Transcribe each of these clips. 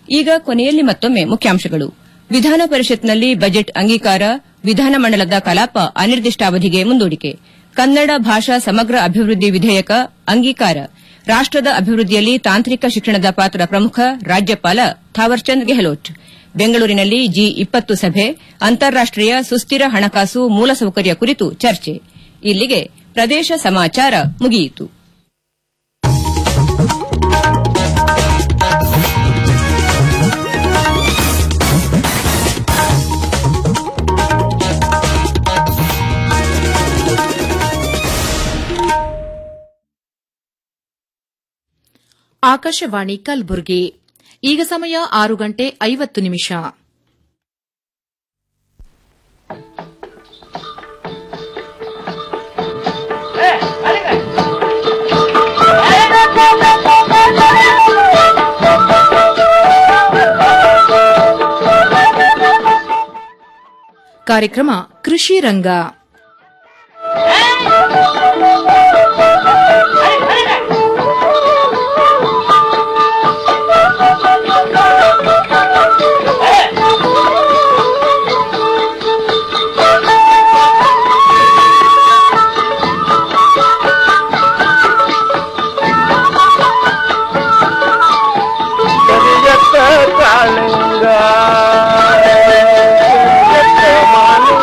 ಈಗ ಕೊನೆಯಲ್ಲಿ ಮತ್ತೊಮ್ಮೆ ಮುಖ್ಯಾಂಶಗಳು ವಿಧಾನ ಪರಿಷತ್ನಲ್ಲಿ ಬಜೆಟ್ ಅಂಗೀಕಾರ ವಿಧಾನಮಂಡಲದ ಕಲಾಪ ಅನಿರ್ದಿಷ್ಟಾವಧಿಗೆ ಮುಂದೂಡಿಕೆ ಕನ್ನಡ ಭಾಷಾ ಸಮಗ್ರ ಅಭಿವೃದ್ಧಿ ವಿಧೇಯಕ ಅಂಗೀಕಾರ ರಾಷ್ಟದ ಅಭಿವೃದ್ಧಿಯಲ್ಲಿ ತಾಂತ್ರಿಕ ಶಿಕ್ಷಣದ ಪಾತ್ರ ಪ್ರಮುಖ ರಾಜ್ಯಪಾಲ ಥಾವರ್ಚಂದ್ ಗೆಹ್ಲೋಟ್ ಬೆಂಗಳೂರಿನಲ್ಲಿ ಜಿ ಇಪ್ಪತ್ತು ಸಭೆ ಅಂತಾರಾಷ್ಟೀಯ ಸುಸ್ಥಿರ ಹಣಕಾಸು ಮೂಲಸೌಕರ್ಯ ಕುರಿತು ಚರ್ಚೆ ಇಲ್ಲಿಗೆ ಪ್ರದೇಶ ಸಮಾಚಾರ ಮುಗಿಯಿತು ಆಕಾಶವಾಣಿ ಕಲಬುರಗಿ ಈಗ ಸಮಯ ಆರು ಗಂಟೆ ಐವತ್ತು ನಿಮಿಷ ಕಾರ್ಯಕ್ರಮ ಕೃಷಿ ರಂಗ ಕರಿಯತ್ತ ಕಾಳಿಂಗ ಕರಿಯತ್ತ ಮಾಲಿಂಗ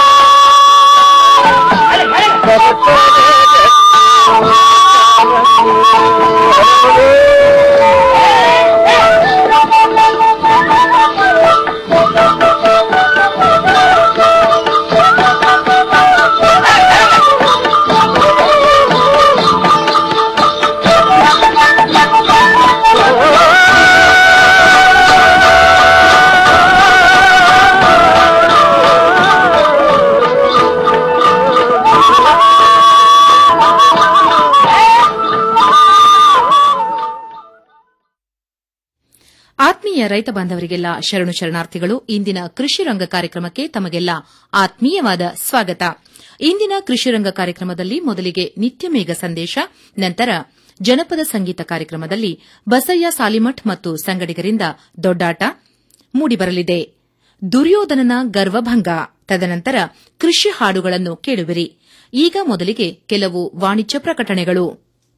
ಆತ್ಮೀಯ ರೈತ ಬಾಂಧವರಿಗೆಲ್ಲ ಶರಣು ಶರಣಾರ್ಥಿಗಳು ಇಂದಿನ ಕೃಷಿ ರಂಗ ಕಾರ್ಯಕ್ರಮಕ್ಕೆ ತಮಗೆಲ್ಲ ಆತ್ಮೀಯವಾದ ಸ್ವಾಗತ ಇಂದಿನ ಕೃಷಿ ರಂಗ ಕಾರ್ಯಕ್ರಮದಲ್ಲಿ ಮೊದಲಿಗೆ ನಿತ್ಯ ಮೇಘ ಸಂದೇಶ ನಂತರ ಜನಪದ ಸಂಗೀತ ಕಾರ್ಯಕ್ರಮದಲ್ಲಿ ಬಸಯ್ಯ ಸಾಲಿಮಠ್ ಮತ್ತು ಸಂಗಡಿಗರಿಂದ ದೊಡ್ಡಾಟ ಮೂಡಿಬರಲಿದೆ ದುರ್ಯೋಧನನ ಗರ್ವಭಂಗ ತದನಂತರ ಕೃಷಿ ಹಾಡುಗಳನ್ನು ಕೇಳುವಿರಿ ಈಗ ಮೊದಲಿಗೆ ಕೆಲವು ವಾಣಿಜ್ಯ ಪ್ರಕಟಣೆಗಳು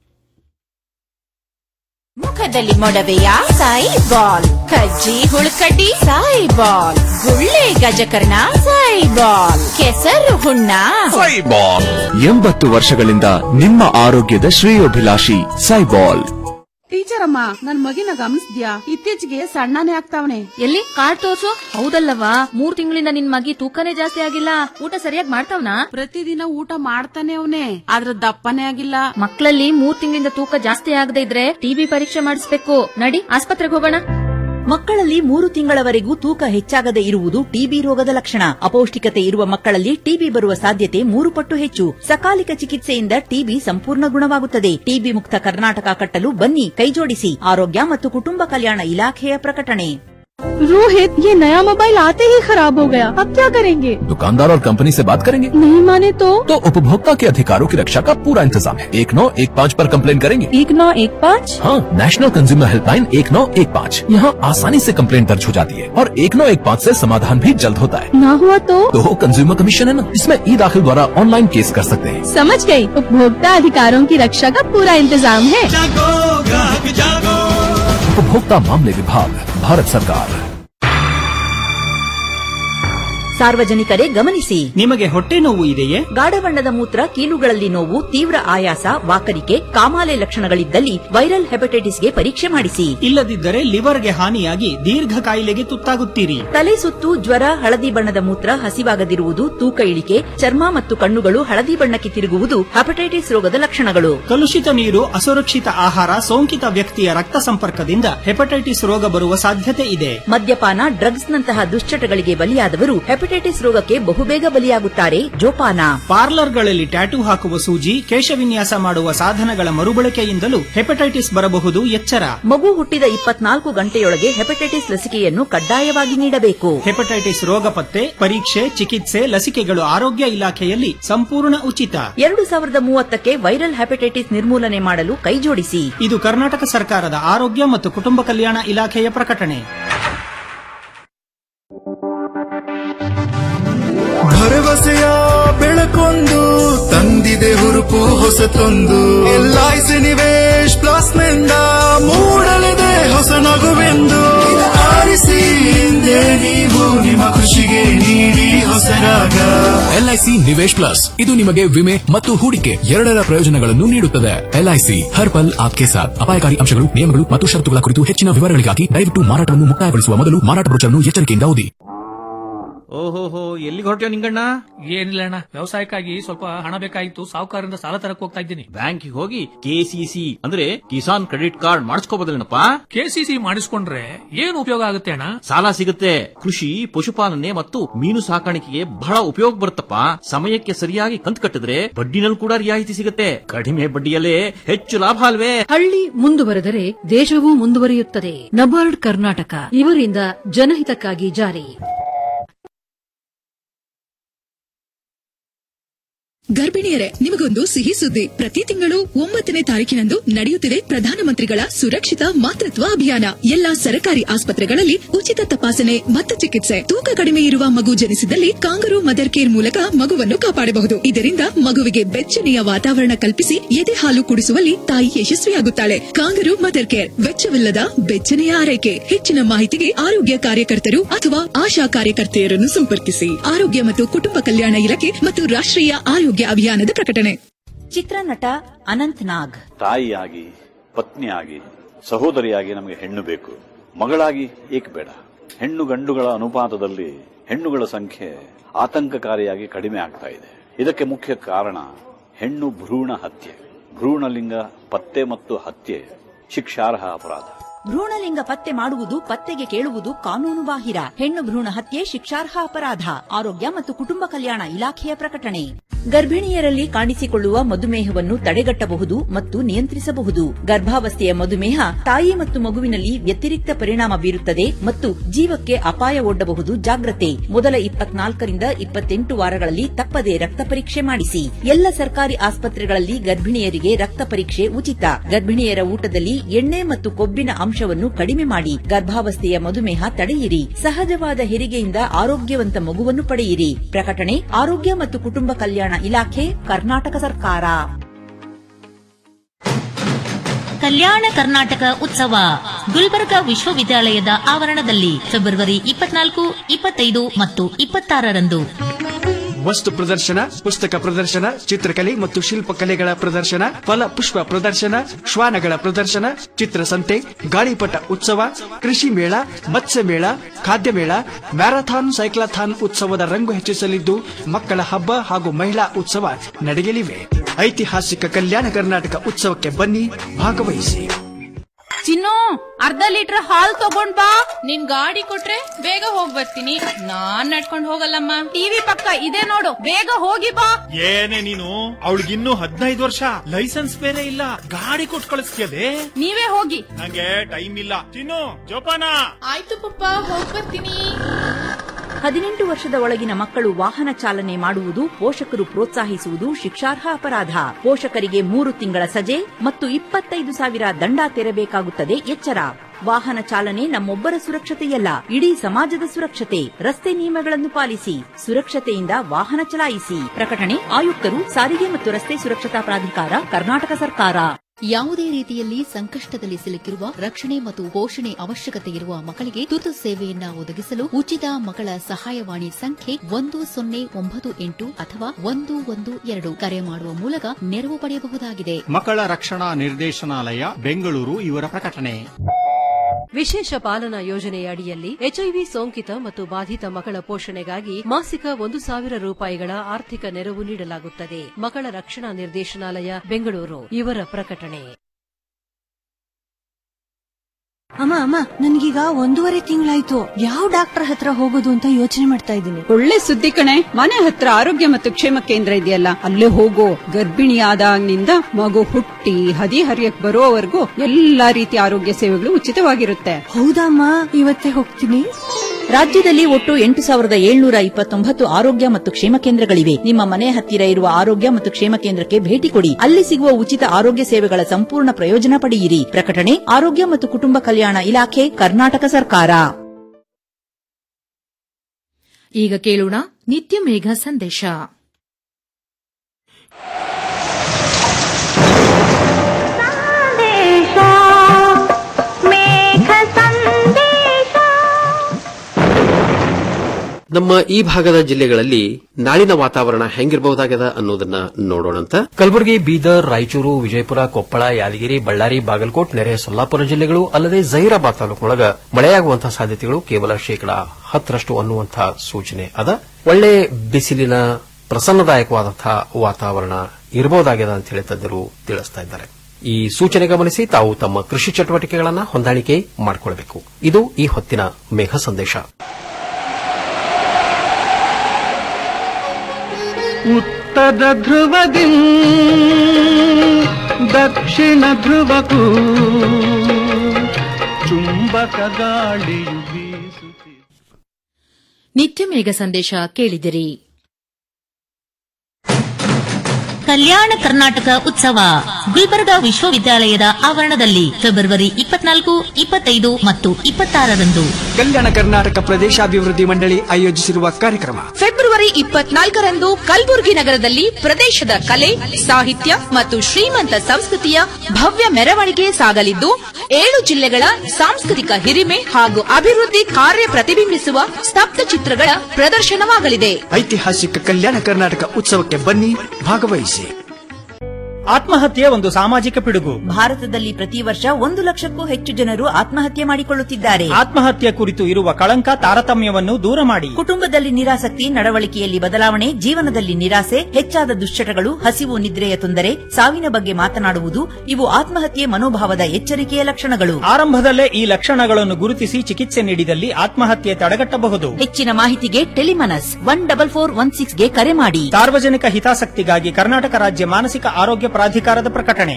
ಮುಖದಲ್ಲಿ ಮೊಡವೆಯ ಸಾಯಿ ಬಾಲ್ ಕಜ್ಜಿ ಹುಳುಕಡ್ಡಿ ಸಾಯಿ ಬಾಲ್ ಗುಳ್ಳೆ ಗಜಕರ್ಣ ಸಾಯಿ ಬಾಲ್ ಕೆಸರು ಹುಣ್ಣ ಸೈಬಾಲ್ ಎಂಬತ್ತು ವರ್ಷಗಳಿಂದ ನಿಮ್ಮ ಆರೋಗ್ಯದ ಶ್ರೇಯೋಭಿಲಾಷಿ ಸೈಬಾಲ್ ಟೀಚರ್ ಅಮ್ಮ ನನ್ ಮಗಿನ ಗಮನಿಸ್ದ್ಯಾ ಇತ್ತೀಚೆಗೆ ಸಣ್ಣನೇ ಆಗ್ತಾವನೆ ಎಲ್ಲಿ ಕಾರ್ಡ್ ತೋರ್ಸು ಹೌದಲ್ಲವಾ ಮೂರ್ ತಿಂಗಳಿಂದ ನಿನ್ ಮಗಿ ತೂಕನೇ ಜಾಸ್ತಿ ಆಗಿಲ್ಲ ಊಟ ಸರಿಯಾಗಿ ಮಾಡ್ತಾವ್ನಾ ಪ್ರತಿದಿನ ಊಟ ಮಾಡ್ತಾನೆ ಅವನೇ ಆದ್ರ ದಪ್ಪನೇ ಆಗಿಲ್ಲ ಮಕ್ಕಳಲ್ಲಿ ಮೂರ್ ತಿಂಗಳಿಂದ ತೂಕ ಜಾಸ್ತಿ ಆಗದೆ ಇದ್ರೆ ಟಿಬಿ ಪರೀಕ್ಷೆ ಮಾಡಿಸ್ಬೇಕು ನಡಿ ಆಸ್ಪತ್ರೆಗೆ ಹೋಗೋಣ ಮಕ್ಕಳಲ್ಲಿ ಮೂರು ತಿಂಗಳವರೆಗೂ ತೂಕ ಹೆಚ್ಚಾಗದೆ ಇರುವುದು ಟಿಬಿ ರೋಗದ ಲಕ್ಷಣ ಅಪೌಷ್ಟಿಕತೆ ಇರುವ ಮಕ್ಕಳಲ್ಲಿ ಟಿಬಿ ಬರುವ ಸಾಧ್ಯತೆ ಮೂರು ಪಟ್ಟು ಹೆಚ್ಚು ಸಕಾಲಿಕ ಚಿಕಿತ್ಸೆಯಿಂದ ಟಿಬಿ ಸಂಪೂರ್ಣ ಗುಣವಾಗುತ್ತದೆ ಟಿಬಿ ಮುಕ್ತ ಕರ್ನಾಟಕ ಕಟ್ಟಲು ಬನ್ನಿ ಕೈಜೋಡಿಸಿ ಆರೋಗ್ಯ ಮತ್ತು ಕುಟುಂಬ ಕಲ್ಯಾಣ ಇಲಾಖೆಯ ಪ್ರಕಟಣೆ रोहित ये नया मोबाइल आते ही खराब हो गया अब क्या करेंगे दुकानदार और कंपनी से बात करेंगे नहीं माने तो तो उपभोक्ता के अधिकारों की रक्षा का पूरा इंतजाम है एक नौ एक पाँच पर कंप्लेन करेंगे एक नौ एक पाँच हाँ नेशनल कंज्यूमर हेल्पलाइन एक नौ एक पाँच यहाँ आसानी से कंप्लेन दर्ज हो जाती है और एक नौ एक पाँच ऐसी समाधान भी जल्द होता है ना हुआ तो तो कंज्यूमर कमीशन है ना इसमें ई दाखिल द्वारा ऑनलाइन केस कर सकते हैं समझ गई उपभोक्ता अधिकारों की रक्षा का पूरा इंतजाम है उपभोक्ता मामले विभाग भारत सरकार ಸಾರ್ವಜನಿಕರೇ ಗಮನಿಸಿ ನಿಮಗೆ ಹೊಟ್ಟೆ ನೋವು ಇದೆಯೇ ಗಾಢಬಣ್ಣದ ಮೂತ್ರ ಕೀಲುಗಳಲ್ಲಿ ನೋವು ತೀವ್ರ ಆಯಾಸ ವಾಕರಿಕೆ ಕಾಮಾಲೆ ಲಕ್ಷಣಗಳಿದ್ದಲ್ಲಿ ವೈರಲ್ ಹೆಪಟೈಟಿಸ್ಗೆ ಪರೀಕ್ಷೆ ಮಾಡಿಸಿ ಇಲ್ಲದಿದ್ದರೆ ಲಿವರ್ಗೆ ಹಾನಿಯಾಗಿ ದೀರ್ಘ ಕಾಯಿಲೆಗೆ ತುತ್ತಾಗುತ್ತೀರಿ ತಲೆ ಸುತ್ತು ಜ್ವರ ಹಳದಿ ಬಣ್ಣದ ಮೂತ್ರ ಹಸಿವಾಗದಿರುವುದು ತೂಕ ಇಳಿಕೆ ಚರ್ಮ ಮತ್ತು ಕಣ್ಣುಗಳು ಹಳದಿ ಬಣ್ಣಕ್ಕೆ ತಿರುಗುವುದು ಹೆಪಟೈಟಿಸ್ ರೋಗದ ಲಕ್ಷಣಗಳು ಕಲುಷಿತ ನೀರು ಅಸುರಕ್ಷಿತ ಆಹಾರ ಸೋಂಕಿತ ವ್ಯಕ್ತಿಯ ರಕ್ತ ಸಂಪರ್ಕದಿಂದ ಹೆಪಟೈಟಿಸ್ ರೋಗ ಬರುವ ಸಾಧ್ಯತೆ ಇದೆ ಮದ್ಯಪಾನ ಡ್ರಗ್ಸ್ ನಂತಹ ದುಶ್ಚಟಗಳಿಗೆ ಬಲಿಯಾದವರು ಹೆಪಟೈಟಿಸ್ ಹೆಪಟೈಟಿಸ್ ರೋಗಕ್ಕೆ ಬಹುಬೇಗ ಬಲಿಯಾಗುತ್ತಾರೆ ಜೋಪಾನ ಪಾರ್ಲರ್ಗಳಲ್ಲಿ ಟ್ಯಾಟೂ ಹಾಕುವ ಸೂಜಿ ಕೇಶವಿನ್ಯಾಸ ಮಾಡುವ ಸಾಧನಗಳ ಮರುಬಳಕೆಯಿಂದಲೂ ಹೆಪಟೈಟಿಸ್ ಬರಬಹುದು ಎಚ್ಚರ ಮಗು ಹುಟ್ಟಿದ ಇಪ್ಪತ್ನಾಲ್ಕು ಗಂಟೆಯೊಳಗೆ ಹೆಪಟೈಟಿಸ್ ಲಸಿಕೆಯನ್ನು ಕಡ್ಡಾಯವಾಗಿ ನೀಡಬೇಕು ಹೆಪಟೈಟಿಸ್ ರೋಗ ಪತ್ತೆ ಪರೀಕ್ಷೆ ಚಿಕಿತ್ಸೆ ಲಸಿಕೆಗಳು ಆರೋಗ್ಯ ಇಲಾಖೆಯಲ್ಲಿ ಸಂಪೂರ್ಣ ಉಚಿತ ಎರಡು ಸಾವಿರದ ಮೂವತ್ತಕ್ಕೆ ವೈರಲ್ ಹೆಪಟೈಟಿಸ್ ನಿರ್ಮೂಲನೆ ಮಾಡಲು ಕೈಜೋಡಿಸಿ ಇದು ಕರ್ನಾಟಕ ಸರ್ಕಾರದ ಆರೋಗ್ಯ ಮತ್ತು ಕುಟುಂಬ ಕಲ್ಯಾಣ ಇಲಾಖೆಯ ಪ್ರಕಟಣೆ ಭರವಸೆಯ ಬೆಳಕೊಂದು ತಂದಿದೆ ಹುರುಪು ಹೊಸತೊಂದು ಎಲ್ಐಸಿ ನಿವೇಶ್ ಪ್ಲಸ್ ನಿಂದ ಮೂಡಲಿದೆ ಹೊಸ ನಗುವೆಂದು ಆರಿಸಿ ಹಿಂದೆ ನೀವು ನಿಮ್ಮ ಖುಷಿಗೆ ನೀಡಿ ಹೊಸರಾಗ ಎಲ್ಐಸಿ ನಿವೇಶ್ ಪ್ಲಸ್ ಇದು ನಿಮಗೆ ವಿಮೆ ಮತ್ತು ಹೂಡಿಕೆ ಎರಡರ ಪ್ರಯೋಜನಗಳನ್ನು ನೀಡುತ್ತದೆ ಎಲ್ಐಸಿ ಹರ್ ಪಲ್ ಆಪ್ಕೆ ಸಾಥ್ ಅಪಾಯಕಾರಿ ಅಂಶಗಳು ನಿಯಮಗಳು ಮತ್ತು ಷರತ್ತುಗಳ ಕುರಿತು ಹೆಚ್ಚಿನ ವಿವರಗಳಿಗಾಗಿ ದಯವಿಟ್ಟು ಮಾರಾಟವನ್ನು ಮುಕ್ತಾಯಗೊಳಿಸುವ ಮೊದಲು ಮಾರಾಟ ಬ್ರೋಚರ್ನ್ನು ಎಚ್ಚರಿಕೆಯಿಂದ ಓದಿ ಓಹೋಹೋ ಎಲ್ಲಿಗೆ ಹೊರಟ್ಯೋ ನಿಂಗಣ್ಣ ಏನಿಲ್ಲ ಅಣ್ಣ ವ್ಯವಸಾಯಕ್ಕಾಗಿ ಸ್ವಲ್ಪ ಹಣ ಬೇಕಾಗಿತ್ತು ಸಾಹುಕಾರರಿಂದ ಸಾಲ ತರಕ್ ಹೋಗ್ತಾ ಇದ್ದೀನಿ ಬ್ಯಾಂಕಿಗೆ ಹೋಗಿ ಕೆಸಿಸಿ ಅಂದ್ರೆ ಕಿಸಾನ್ ಕ್ರೆಡಿಟ್ ಕಾರ್ಡ್ ಮಾಡಿಸ್ಕೋಬೋದಲ್ಲೇನಪ್ಪ ಕೆಸಿಸಿ ಮಾಡಿಸ್ಕೊಂಡ್ರೆ ಏನ್ ಉಪಯೋಗ ಆಗುತ್ತೆ ಅಣ್ಣ ಸಾಲ ಸಿಗುತ್ತೆ ಕೃಷಿ ಪಶುಪಾಲನೆ ಮತ್ತು ಮೀನು ಸಾಕಾಣಿಕೆಗೆ ಬಹಳ ಉಪಯೋಗ ಬರುತ್ತಪ್ಪ ಸಮಯಕ್ಕೆ ಸರಿಯಾಗಿ ಕಂತು ಕಟ್ಟಿದ್ರೆ ಬಡ್ಡಿನಲ್ಲಿ ಕೂಡ ರಿಯಾಯಿತಿ ಸಿಗುತ್ತೆ ಕಡಿಮೆ ಬಡ್ಡಿಯಲ್ಲೇ ಹೆಚ್ಚು ಲಾಭ ಅಲ್ವೇ ಹಳ್ಳಿ ಮುಂದುವರೆದರೆ ದೇಶವೂ ಮುಂದುವರಿಯುತ್ತದೆ ನಬಾರ್ಡ್ ಕರ್ನಾಟಕ ಇವರಿಂದ ಜನಹಿತಕ್ಕಾಗಿ ಜಾರಿ ಗರ್ಭಿಣಿಯರೇ ನಿಮಗೊಂದು ಸಿಹಿ ಸುದ್ದಿ ಪ್ರತಿ ತಿಂಗಳು ಒಂಬತ್ತನೇ ತಾರೀಕಿನಂದು ನಡೆಯುತ್ತಿದೆ ಪ್ರಧಾನಮಂತ್ರಿಗಳ ಸುರಕ್ಷಿತ ಮಾತೃತ್ವ ಅಭಿಯಾನ ಎಲ್ಲಾ ಸರ್ಕಾರಿ ಆಸ್ಪತ್ರೆಗಳಲ್ಲಿ ಉಚಿತ ತಪಾಸಣೆ ಮತ್ತು ಚಿಕಿತ್ಸೆ ತೂಕ ಕಡಿಮೆ ಇರುವ ಮಗು ಜನಿಸಿದಲ್ಲಿ ಕಾಂಗರು ಮದರ್ ಕೇರ್ ಮೂಲಕ ಮಗುವನ್ನು ಕಾಪಾಡಬಹುದು ಇದರಿಂದ ಮಗುವಿಗೆ ಬೆಚ್ಚನೆಯ ವಾತಾವರಣ ಕಲ್ಪಿಸಿ ಎದೆ ಹಾಲು ಕುಡಿಸುವಲ್ಲಿ ತಾಯಿ ಯಶಸ್ವಿಯಾಗುತ್ತಾಳೆ ಕಾಂಗರು ಮದರ್ ಕೇರ್ ವೆಚ್ಚವಿಲ್ಲದ ಬೆಚ್ಚನೆಯ ಆರೈಕೆ ಹೆಚ್ಚಿನ ಮಾಹಿತಿಗೆ ಆರೋಗ್ಯ ಕಾರ್ಯಕರ್ತರು ಅಥವಾ ಆಶಾ ಕಾರ್ಯಕರ್ತೆಯರನ್ನು ಸಂಪರ್ಕಿಸಿ ಆರೋಗ್ಯ ಮತ್ತು ಕುಟುಂಬ ಕಲ್ಯಾಣ ಇಲಾಖೆ ಮತ್ತು ರಾಷ್ಟ್ರೀಯ ಆರೋಗ್ಯ ಅಭಿಯಾನದ ಪ್ರಕಟಣೆ ಚಿತ್ರನಟ ಅನಂತ್ ನಾಗ್ ತಾಯಿಯಾಗಿ ಪತ್ನಿಯಾಗಿ ಸಹೋದರಿಯಾಗಿ ನಮಗೆ ಹೆಣ್ಣು ಬೇಕು ಮಗಳಾಗಿ ಏಕೆ ಬೇಡ ಹೆಣ್ಣು ಗಂಡುಗಳ ಅನುಪಾತದಲ್ಲಿ ಹೆಣ್ಣುಗಳ ಸಂಖ್ಯೆ ಆತಂಕಕಾರಿಯಾಗಿ ಕಡಿಮೆ ಆಗ್ತಾ ಇದೆ ಇದಕ್ಕೆ ಮುಖ್ಯ ಕಾರಣ ಹೆಣ್ಣು ಭ್ರೂಣ ಹತ್ಯೆ ಭ್ರೂಣಲಿಂಗ ಪತ್ತೆ ಮತ್ತು ಹತ್ಯೆ ಶಿಕ್ಷಾರ್ಹ ಅಪರಾಧ ಭ್ರೂಣಲಿಂಗ ಪತ್ತೆ ಮಾಡುವುದು ಪತ್ತೆಗೆ ಕೇಳುವುದು ಕಾನೂನು ಬಾಹಿರ ಹೆಣ್ಣು ಭ್ರೂಣ ಹತ್ಯೆ ಶಿಕ್ಷಾರ್ಹ ಅಪರಾಧ ಆರೋಗ್ಯ ಮತ್ತು ಕುಟುಂಬ ಕಲ್ಯಾಣ ಇಲಾಖೆಯ ಪ್ರಕಟಣೆ ಗರ್ಭಿಣಿಯರಲ್ಲಿ ಕಾಣಿಸಿಕೊಳ್ಳುವ ಮಧುಮೇಹವನ್ನು ತಡೆಗಟ್ಟಬಹುದು ಮತ್ತು ನಿಯಂತ್ರಿಸಬಹುದು ಗರ್ಭಾವಸ್ಥೆಯ ಮಧುಮೇಹ ತಾಯಿ ಮತ್ತು ಮಗುವಿನಲ್ಲಿ ವ್ಯತಿರಿಕ್ತ ಪರಿಣಾಮ ಬೀರುತ್ತದೆ ಮತ್ತು ಜೀವಕ್ಕೆ ಅಪಾಯ ಒಡ್ಡಬಹುದು ಜಾಗ್ರತೆ ಮೊದಲ ಇಪ್ಪತ್ನಾಲ್ಕರಿಂದ ಇಪ್ಪತ್ತೆಂಟು ವಾರಗಳಲ್ಲಿ ತಪ್ಪದೆ ರಕ್ತ ಪರೀಕ್ಷೆ ಮಾಡಿಸಿ ಎಲ್ಲ ಸರ್ಕಾರಿ ಆಸ್ಪತ್ರೆಗಳಲ್ಲಿ ಗರ್ಭಿಣಿಯರಿಗೆ ರಕ್ತ ಪರೀಕ್ಷೆ ಉಚಿತ ಗರ್ಭಿಣಿಯರ ಊಟದಲ್ಲಿ ಎಣ್ಣೆ ಮತ್ತು ಕೊಬ್ಬಿನ ಅಂಶವನ್ನು ಕಡಿಮೆ ಮಾಡಿ ಗರ್ಭಾವಸ್ಥೆಯ ಮಧುಮೇಹ ತಡೆಯಿರಿ ಸಹಜವಾದ ಹೆರಿಗೆಯಿಂದ ಆರೋಗ್ಯವಂತ ಮಗುವನ್ನು ಪಡೆಯಿರಿ ಪ್ರಕಟಣೆ ಆರೋಗ್ಯ ಮತ್ತು ಕುಟುಂಬ ಕಲ್ಯಾಣ ಇಲಾಖೆ ಕರ್ನಾಟಕ ಸರ್ಕಾರ ಕಲ್ಯಾಣ ಕರ್ನಾಟಕ ಉತ್ಸವ ಗುಲ್ಬರ್ಗಾ ವಿಶ್ವವಿದ್ಯಾಲಯದ ಆವರಣದಲ್ಲಿ ಫೆಬ್ರವರಿ ಇಪ್ಪತ್ನಾಲ್ಕು ಇಪ್ಪತ್ತೈದು ಮತ್ತು ಇಪ್ಪತ್ತಾರರಂದು ವಸ್ತು ಪ್ರದರ್ಶನ ಪುಸ್ತಕ ಪ್ರದರ್ಶನ ಚಿತ್ರಕಲೆ ಮತ್ತು ಶಿಲ್ಪಕಲೆಗಳ ಪ್ರದರ್ಶನ ಫಲ ಪುಷ್ಪ ಪ್ರದರ್ಶನ ಶ್ವಾನಗಳ ಪ್ರದರ್ಶನ ಚಿತ್ರಸಂತೆ ಗಾಳಿಪಟ ಉತ್ಸವ ಕೃಷಿ ಮೇಳ ಮತ್ಸ್ಯ ಮೇಳ ಖಾದ್ಯ ಮೇಳ ಮ್ಯಾರಥಾನ್ ಸೈಕ್ಲಾಥಾನ್ ಉತ್ಸವದ ರಂಗು ಹೆಚ್ಚಿಸಲಿದ್ದು ಮಕ್ಕಳ ಹಬ್ಬ ಹಾಗೂ ಮಹಿಳಾ ಉತ್ಸವ ನಡೆಯಲಿವೆ ಐತಿಹಾಸಿಕ ಕಲ್ಯಾಣ ಕರ್ನಾಟಕ ಉತ್ಸವಕ್ಕೆ ಬನ್ನಿ ಭಾಗವಹಿಸಿ ಚಿನ್ನು ಅರ್ಧ ಲೀಟರ್ ಹಾಲ್ ತಗೊಂಡ್ ಬಾ ನಿನ್ ಗಾಡಿ ಕೊಟ್ರೆ ಬೇಗ ಹೋಗ್ ಬರ್ತೀನಿ ನಾನ್ ನಡ್ಕೊಂಡ್ ಹೋಗಲ್ಲಮ್ಮ ಟಿವಿ ಪಕ್ಕ ಇದೆ ನೋಡು ಬೇಗ ಹೋಗಿ ಬಾ ಏನೇ ನೀನು ಅವಳಿಗಿನ್ನೂ ಹದಿನೈದು ವರ್ಷ ಲೈಸೆನ್ಸ್ ಬೇರೆ ಇಲ್ಲ ಗಾಡಿ ಕೊಟ್ಟು ಕಳಿಸ್ತೀಯದೆ ನೀವೇ ಹೋಗಿ ನಂಗೆ ಟೈಮ್ ಇಲ್ಲ ಚಿನ್ನು ಜೋಪಾನ ಆಯ್ತು ಪಪ್ಪ ಹೋಗ್ ಬರ್ತೀನಿ ಹದಿನೆಂಟು ವರ್ಷದ ಒಳಗಿನ ಮಕ್ಕಳು ವಾಹನ ಚಾಲನೆ ಮಾಡುವುದು ಪೋಷಕರು ಪ್ರೋತ್ಸಾಹಿಸುವುದು ಶಿಕ್ಷಾರ್ಹ ಅಪರಾಧ ಪೋಷಕರಿಗೆ ಮೂರು ತಿಂಗಳ ಸಜೆ ಮತ್ತು ಇಪ್ಪತ್ತೈದು ಸಾವಿರ ದಂಡ ತೆರಬೇಕಾಗುತ್ತದೆ ಎಚ್ಚರ ವಾಹನ ಚಾಲನೆ ನಮ್ಮೊಬ್ಬರ ಸುರಕ್ಷತೆಯಲ್ಲ ಇಡೀ ಸಮಾಜದ ಸುರಕ್ಷತೆ ರಸ್ತೆ ನಿಯಮಗಳನ್ನು ಪಾಲಿಸಿ ಸುರಕ್ಷತೆಯಿಂದ ವಾಹನ ಚಲಾಯಿಸಿ ಪ್ರಕಟಣೆ ಆಯುಕ್ತರು ಸಾರಿಗೆ ಮತ್ತು ರಸ್ತೆ ಸುರಕ್ಷತಾ ಪ್ರಾಧಿಕಾರ ಕರ್ನಾಟಕ ಸರ್ಕಾರ ಯಾವುದೇ ರೀತಿಯಲ್ಲಿ ಸಂಕಷ್ಟದಲ್ಲಿ ಸಿಲುಕಿರುವ ರಕ್ಷಣೆ ಮತ್ತು ಪೋಷಣೆ ಅವಶ್ಯಕತೆ ಇರುವ ಮಕ್ಕಳಿಗೆ ತುರ್ತು ಸೇವೆಯನ್ನ ಒದಗಿಸಲು ಉಚಿತ ಮಕ್ಕಳ ಸಹಾಯವಾಣಿ ಸಂಖ್ಯೆ ಒಂದು ಸೊನ್ನೆ ಒಂಬತ್ತು ಎಂಟು ಅಥವಾ ಒಂದು ಒಂದು ಎರಡು ಕರೆ ಮಾಡುವ ಮೂಲಕ ನೆರವು ಪಡೆಯಬಹುದಾಗಿದೆ ಮಕ್ಕಳ ರಕ್ಷಣಾ ನಿರ್ದೇಶನಾಲಯ ಬೆಂಗಳೂರು ಇವರ ಪ್ರಕಟಣೆ ವಿಶೇಷ ಪಾಲನಾ ಯೋಜನೆಯ ಅಡಿಯಲ್ಲಿ ಎಚ್ಐವಿ ಸೋಂಕಿತ ಮತ್ತು ಬಾಧಿತ ಮಕ್ಕಳ ಪೋಷಣೆಗಾಗಿ ಮಾಸಿಕ ಒಂದು ಸಾವಿರ ರೂಪಾಯಿಗಳ ಆರ್ಥಿಕ ನೆರವು ನೀಡಲಾಗುತ್ತದೆ ಮಕ್ಕಳ ರಕ್ಷಣಾ ನಿರ್ದೇಶನಾಲಯ ಬೆಂಗಳೂರು ಇವರ ಪ್ರಕಟಣೆ ಅಮ್ಮ ಅಮ್ಮ ನನ್ಗೀಗ ಒಂದೂವರೆ ತಿಂಗಳಾಯ್ತು ಯಾವ ಡಾಕ್ಟರ್ ಹತ್ರ ಹೋಗೋದು ಅಂತ ಯೋಚನೆ ಮಾಡ್ತಾ ಇದ್ದೀನಿ ಒಳ್ಳೆ ಸುದ್ದಿ ಕಣೆ ಮನೆ ಹತ್ರ ಆರೋಗ್ಯ ಮತ್ತು ಕ್ಷೇಮ ಕೇಂದ್ರ ಇದೆಯಲ್ಲ ಅಲ್ಲೇ ಹೋಗೋ ಗರ್ಭಿಣಿಯಾದಾಗಿನಿಂದ ಮಗು ಹುಟ್ಟಿ ಹದಿ ಹರಿಯಕ್ ಬರೋವರೆಗೂ ಎಲ್ಲಾ ರೀತಿಯ ಆರೋಗ್ಯ ಸೇವೆಗಳು ಉಚಿತವಾಗಿರುತ್ತೆ ಹೌದಮ್ಮ ಇವತ್ತೇ ಹೋಗ್ತೀನಿ ರಾಜ್ಯದಲ್ಲಿ ಒಟ್ಟು ಎಂಟು ಸಾವಿರದ ಏಳ್ನೂರ ಇಪ್ಪತ್ತೊಂಬತ್ತು ಆರೋಗ್ಯ ಮತ್ತು ಕ್ಷೇಮ ಕೇಂದ್ರಗಳಿವೆ ನಿಮ್ಮ ಮನೆ ಹತ್ತಿರ ಇರುವ ಆರೋಗ್ಯ ಮತ್ತು ಕ್ಷೇಮ ಕೇಂದ್ರಕ್ಕೆ ಭೇಟಿ ಕೊಡಿ ಅಲ್ಲಿ ಸಿಗುವ ಉಚಿತ ಆರೋಗ್ಯ ಸೇವೆಗಳ ಸಂಪೂರ್ಣ ಪ್ರಯೋಜನ ಪಡೆಯಿರಿ ಪ್ರಕಟಣೆ ಆರೋಗ್ಯ ಮತ್ತು ಕುಟುಂಬ ಕಲ್ಯಾಣ ಇಲಾಖೆ ಕರ್ನಾಟಕ ಸರ್ಕಾರ ಈಗ ಕೇಳೋಣ ನಿತ್ಯ ಮೇಘ ಸಂದೇಶ ನಮ್ಮ ಈ ಭಾಗದ ಜಿಲ್ಲೆಗಳಲ್ಲಿ ನಾಳಿನ ವಾತಾವರಣ ಹೆಂಗಿರಬಹುದಾಗ್ಯದ ಅನ್ನೋದನ್ನ ನೋಡೋಣಂತ ಕಲಬುರಗಿ ಬೀದರ್ ರಾಯಚೂರು ವಿಜಯಪುರ ಕೊಪ್ಪಳ ಯಾದಗಿರಿ ಬಳ್ಳಾರಿ ಬಾಗಲಕೋಟ್ ನೆರೆ ಸೊಲ್ಲಾಪುರ ಜಿಲ್ಲೆಗಳು ಅಲ್ಲದೆ ಜಹೀರಾಬಾದ್ ತಾಲೂಕಿನೊಳಗ ಮಳೆಯಾಗುವಂತಹ ಸಾಧ್ಯತೆಗಳು ಕೇವಲ ಶೇಕಡಾ ಹತ್ತರಷ್ಟು ಅನ್ನುವಂತಹ ಸೂಚನೆ ಅದ ಒಳ್ಳೆ ಬಿಸಿಲಿನ ಪ್ರಸನ್ನದಾಯಕವಾದಂತಹ ವಾತಾವರಣ ಇರಬಹುದಾಗ್ಯದ ಅಂತ ಹೇಳಿ ತಜ್ಞರು ತಿಳಿಸ್ತಾ ಇದ್ದಾರೆ ಈ ಸೂಚನೆ ಗಮನಿಸಿ ತಾವು ತಮ್ಮ ಕೃಷಿ ಚಟುವಟಿಕೆಗಳನ್ನು ಹೊಂದಾಣಿಕೆ ಮಾಡಿಕೊಳ್ಳಬೇಕು ಇದು ಈ ಹೊತ್ತಿನ ಮೇಘ ಸಂದೇಶ ಉತ್ತರ ಧ್ರುವದಿ ದಕ್ಷಿಣ ಧ್ರುವಕ್ಕೂ ಚುಂಬಕ ಗಾಳಿಯು ಬೀಸುತ್ತಿದೆ ನಿತ್ಯ ಮೇಘ ಸಂದೇಶ ಕೇಳಿದಿರಿ ಕಲ್ಯಾಣ ಕರ್ನಾಟಕ ಉತ್ಸವ ಗುಲ್ಬರ್ಗಾ ವಿಶ್ವವಿದ್ಯಾಲಯದ ಆವರಣದಲ್ಲಿ ಫೆಬ್ರವರಿ ಇಪ್ಪತ್ನಾಲ್ಕು ಇಪ್ಪತ್ತೈದು ಮತ್ತು ಇಪ್ಪತ್ತಾರರಂದು ಕಲ್ಯಾಣ ಕರ್ನಾಟಕ ಪ್ರದೇಶಾಭಿವೃದ್ಧಿ ಮಂಡಳಿ ಆಯೋಜಿಸಿರುವ ಕಾರ್ಯಕ್ರಮ ಫೆಬ್ರವರಿ ಇಪ್ಪತ್ನಾಲ್ಕರಂದು ಕಲಬುರಗಿ ನಗರದಲ್ಲಿ ಪ್ರದೇಶದ ಕಲೆ ಸಾಹಿತ್ಯ ಮತ್ತು ಶ್ರೀಮಂತ ಸಂಸ್ಕೃತಿಯ ಭವ್ಯ ಮೆರವಣಿಗೆ ಸಾಗಲಿದ್ದು ಏಳು ಜಿಲ್ಲೆಗಳ ಸಾಂಸ್ಕೃತಿಕ ಹಿರಿಮೆ ಹಾಗೂ ಅಭಿವೃದ್ಧಿ ಕಾರ್ಯ ಪ್ರತಿಬಿಂಬಿಸುವ ಸ್ತಬ್ಧ ಚಿತ್ರಗಳ ಪ್ರದರ್ಶನವಾಗಲಿದೆ ಐತಿಹಾಸಿಕ ಕಲ್ಯಾಣ ಕರ್ನಾಟಕ ಉತ್ಸವಕ್ಕೆ ಬನ್ನಿ ಭಾಗವಹಿಸಿ ಆತ್ಮಹತ್ಯೆ ಒಂದು ಸಾಮಾಜಿಕ ಪಿಡುಗು ಭಾರತದಲ್ಲಿ ಪ್ರತಿ ವರ್ಷ ಒಂದು ಲಕ್ಷಕ್ಕೂ ಹೆಚ್ಚು ಜನರು ಆತ್ಮಹತ್ಯೆ ಮಾಡಿಕೊಳ್ಳುತ್ತಿದ್ದಾರೆ ಆತ್ಮಹತ್ಯೆ ಕುರಿತು ಇರುವ ಕಳಂಕ ತಾರತಮ್ಯವನ್ನು ದೂರ ಮಾಡಿ ಕುಟುಂಬದಲ್ಲಿ ನಿರಾಸಕ್ತಿ ನಡವಳಿಕೆಯಲ್ಲಿ ಬದಲಾವಣೆ ಜೀವನದಲ್ಲಿ ನಿರಾಸೆ ಹೆಚ್ಚಾದ ದುಶ್ಚಟಗಳು ಹಸಿವು ನಿದ್ರೆಯ ತೊಂದರೆ ಸಾವಿನ ಬಗ್ಗೆ ಮಾತನಾಡುವುದು ಇವು ಆತ್ಮಹತ್ಯೆ ಮನೋಭಾವದ ಎಚ್ಚರಿಕೆಯ ಲಕ್ಷಣಗಳು ಆರಂಭದಲ್ಲೇ ಈ ಲಕ್ಷಣಗಳನ್ನು ಗುರುತಿಸಿ ಚಿಕಿತ್ಸೆ ನೀಡಿದಲ್ಲಿ ಆತ್ಮಹತ್ಯೆ ತಡೆಗಟ್ಟಬಹುದು ಹೆಚ್ಚಿನ ಮಾಹಿತಿಗೆ TeleMANAS one double four one ಸಿಕ್ಸ್ಗೆ ಕರೆ ಮಾಡಿ ಸಾರ್ವಜನಿಕ ಹಿತಾಸಕ್ತಿಗಾಗಿ ಕರ್ನಾಟಕ ರಾಜ್ಯ ಮಾನಸಿಕ ಆರೋಗ್ಯ ಪ್ರಾಧಿಕಾರದ ಪ್ರಕಟಣೆ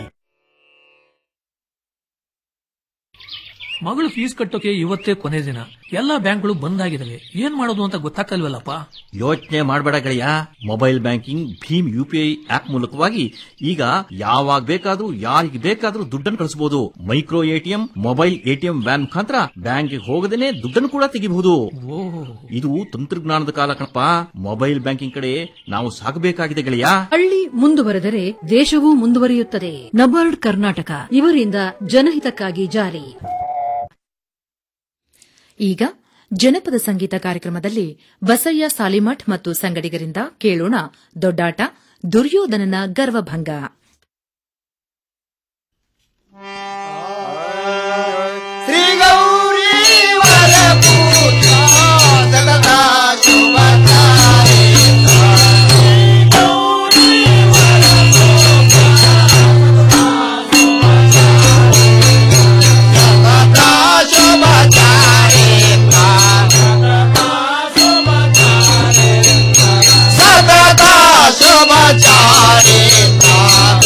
ಮಗಳು ಫೀಸ್ ಕಟ್ಟೋಕೆ ಇವತ್ತೇ ಕೊನೆ ದಿನ ಎಲ್ಲಾ ಬ್ಯಾಂಕ್ಗಳು ಬಂದ್ ಆಗಿದಾವೆ ಏನ್ ಮಾಡೋದು ಅಂತ ಗೊತ್ತಾಗ್ತಲ್ವಲ್ಲಪ್ಪ ಯೋಚನೆ ಮಾಡಬೇಡ ಗೆಳೆಯ ಮೊಬೈಲ್ ಬ್ಯಾಂಕಿಂಗ್ ಭೀಮ್ ಯುಪಿಐ ಆಪ್ ಮೂಲಕವಾಗಿ ಈಗ ಯಾವಾಗ ಬೇಕಾದ್ರೂ ಯಾರಿಗೆ ಬೇಕಾದ್ರೂ ದುಡ್ಡನ್ನು ಕಳಿಸಬಹುದು micro ATM mobile ATM van ಮುಖಾಂತರ ಬ್ಯಾಂಕ್ಗೆ ಹೋಗದೇನೆ ದುಡ್ಡನ್ನು ಕೂಡ ತೆಗಿಬಹುದು ಇದು ತಂತ್ರಜ್ಞಾನದ ಕಾಲ ಕಣಪ್ಪ ಮೊಬೈಲ್ ಬ್ಯಾಂಕಿಂಗ್ ಕಡೆ ನಾವು ಸಾಗಬೇಕಾಗಿದೆ ಗೆಳೆಯ ಹಳ್ಳಿ ಮುಂದುವರೆದರೆ ದೇಶವೂ ಮುಂದುವರಿಯುತ್ತದೆ ನಬಾರ್ಡ್ ಕರ್ನಾಟಕ ಇವರಿಂದ ಜನಹಿತಕ್ಕಾಗಿ ಜಾರಿ ಈಗ ಜನಪದ ಸಂಗೀತ ಕಾರ್ಯಕ್ರಮದಲ್ಲಿ ಬಸಯ್ಯ ಸಾಲಿಮಠ್ ಮತ್ತು ಸಂಗಡಿಗರಿಂದ ಕೇಳೋಣ ದೊಡ್ಡಾಟ ದುರ್ಯೋಧನನ ಗರ್ವಭಂಗ ಶ್ರೀ ಗೌರಿ ವರಪೂಜ ಸದಾ ಶುಭಕಾರಿ ಸದಾ ಶುಭಚಾರಿ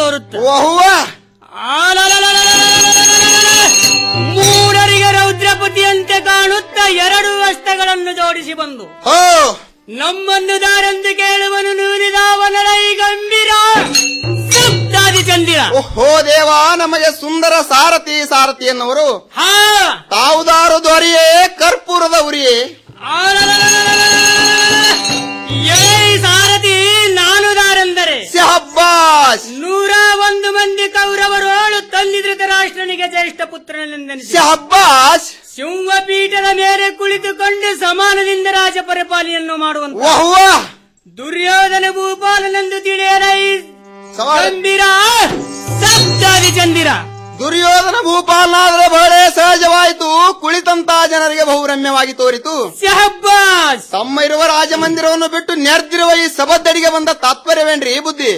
ತೋರುತ್ತೆ ಓಹುವ ಮೂಡರಿಗೆ ರೌದ್ರಪತಿಯಂತೆ ಕಾಣುತ್ತ ಎರಡು ಹಸ್ತಗಳನ್ನು ಜೋಡಿಸಿ ಬಂದು ಹೋ ನಮ್ಮನ್ನು ದಾರಂದು ಕೇಳುವನು ನೂರಿದಾವನರೈ ಗಂಭೀರ ಸಪ್ತಾದಿ ಚಂದಿರ ಓಹೋ ದೇವ ನಮಗೆ ಸುಂದರ ಸಾರಥಿ ಸಾರಥಿ ಎನ್ನುವರು ಹಾ ತಾವುದಾರು ದೊರೆಯೇ ಕರ್ಪೂರದ ಉರಿಯೇ ಏಯ್ ಸಾರಥಿ ನಾನು ದಾರೆಂದರೆ ಶಹಬ್ಬಾಸ್ ನೂರ ಒಂದು ಮಂದಿ ಕೌರವರೋಳು ತಂದಿ ಧೃತರಾಷ್ಟ್ರನಿಗೆ ಜ್ಯೇಷ್ಠ ಪುತ್ರನೆಂದೆನಿಸಿ ಶಹಬ್ಬಾಸ್ ಸಿಂಹಪೀಠದ ಮೇಲೆ ಕುಳಿತುಕೊಂಡು ಸಮಾನದಿಂದ ರಾಜ ಪರಿಪಾಲನೆಯನ್ನು ಮಾಡುವಂತ ವಾಹ್ವ ದುರ್ಯೋಧನ ಭೂಪಾಲನೆಂದು ತಿಳಿಯರೈ ಗಂಭೀರ ಸಪ್ತಾದಿ ಚಂದಿರ ದುರ್ಯೋಧನ ಭೂಪಾಲನಾದ್ರೆ ಬಹಳ ಸಹಜವಾಯಿತು ಕುಳಿತಂತ ಜನರಿಗೆ ಬಹುರಮ್ಯವಾಗಿ ತೋರಿತು ಶಹಬ್ಬಾಸ್ ತಮ್ಮ ಇರುವ ರಾಜಮಂದಿರವನ್ನು ಬಿಟ್ಟು ನೆರ್ದಿರುವ ಈ ಸಭದ್ದಡಿಗೆ ಬಂದ ತಾತ್ಪರ್ಯವೇನ್ರಿ ಈ ಬುದ್ಧಿ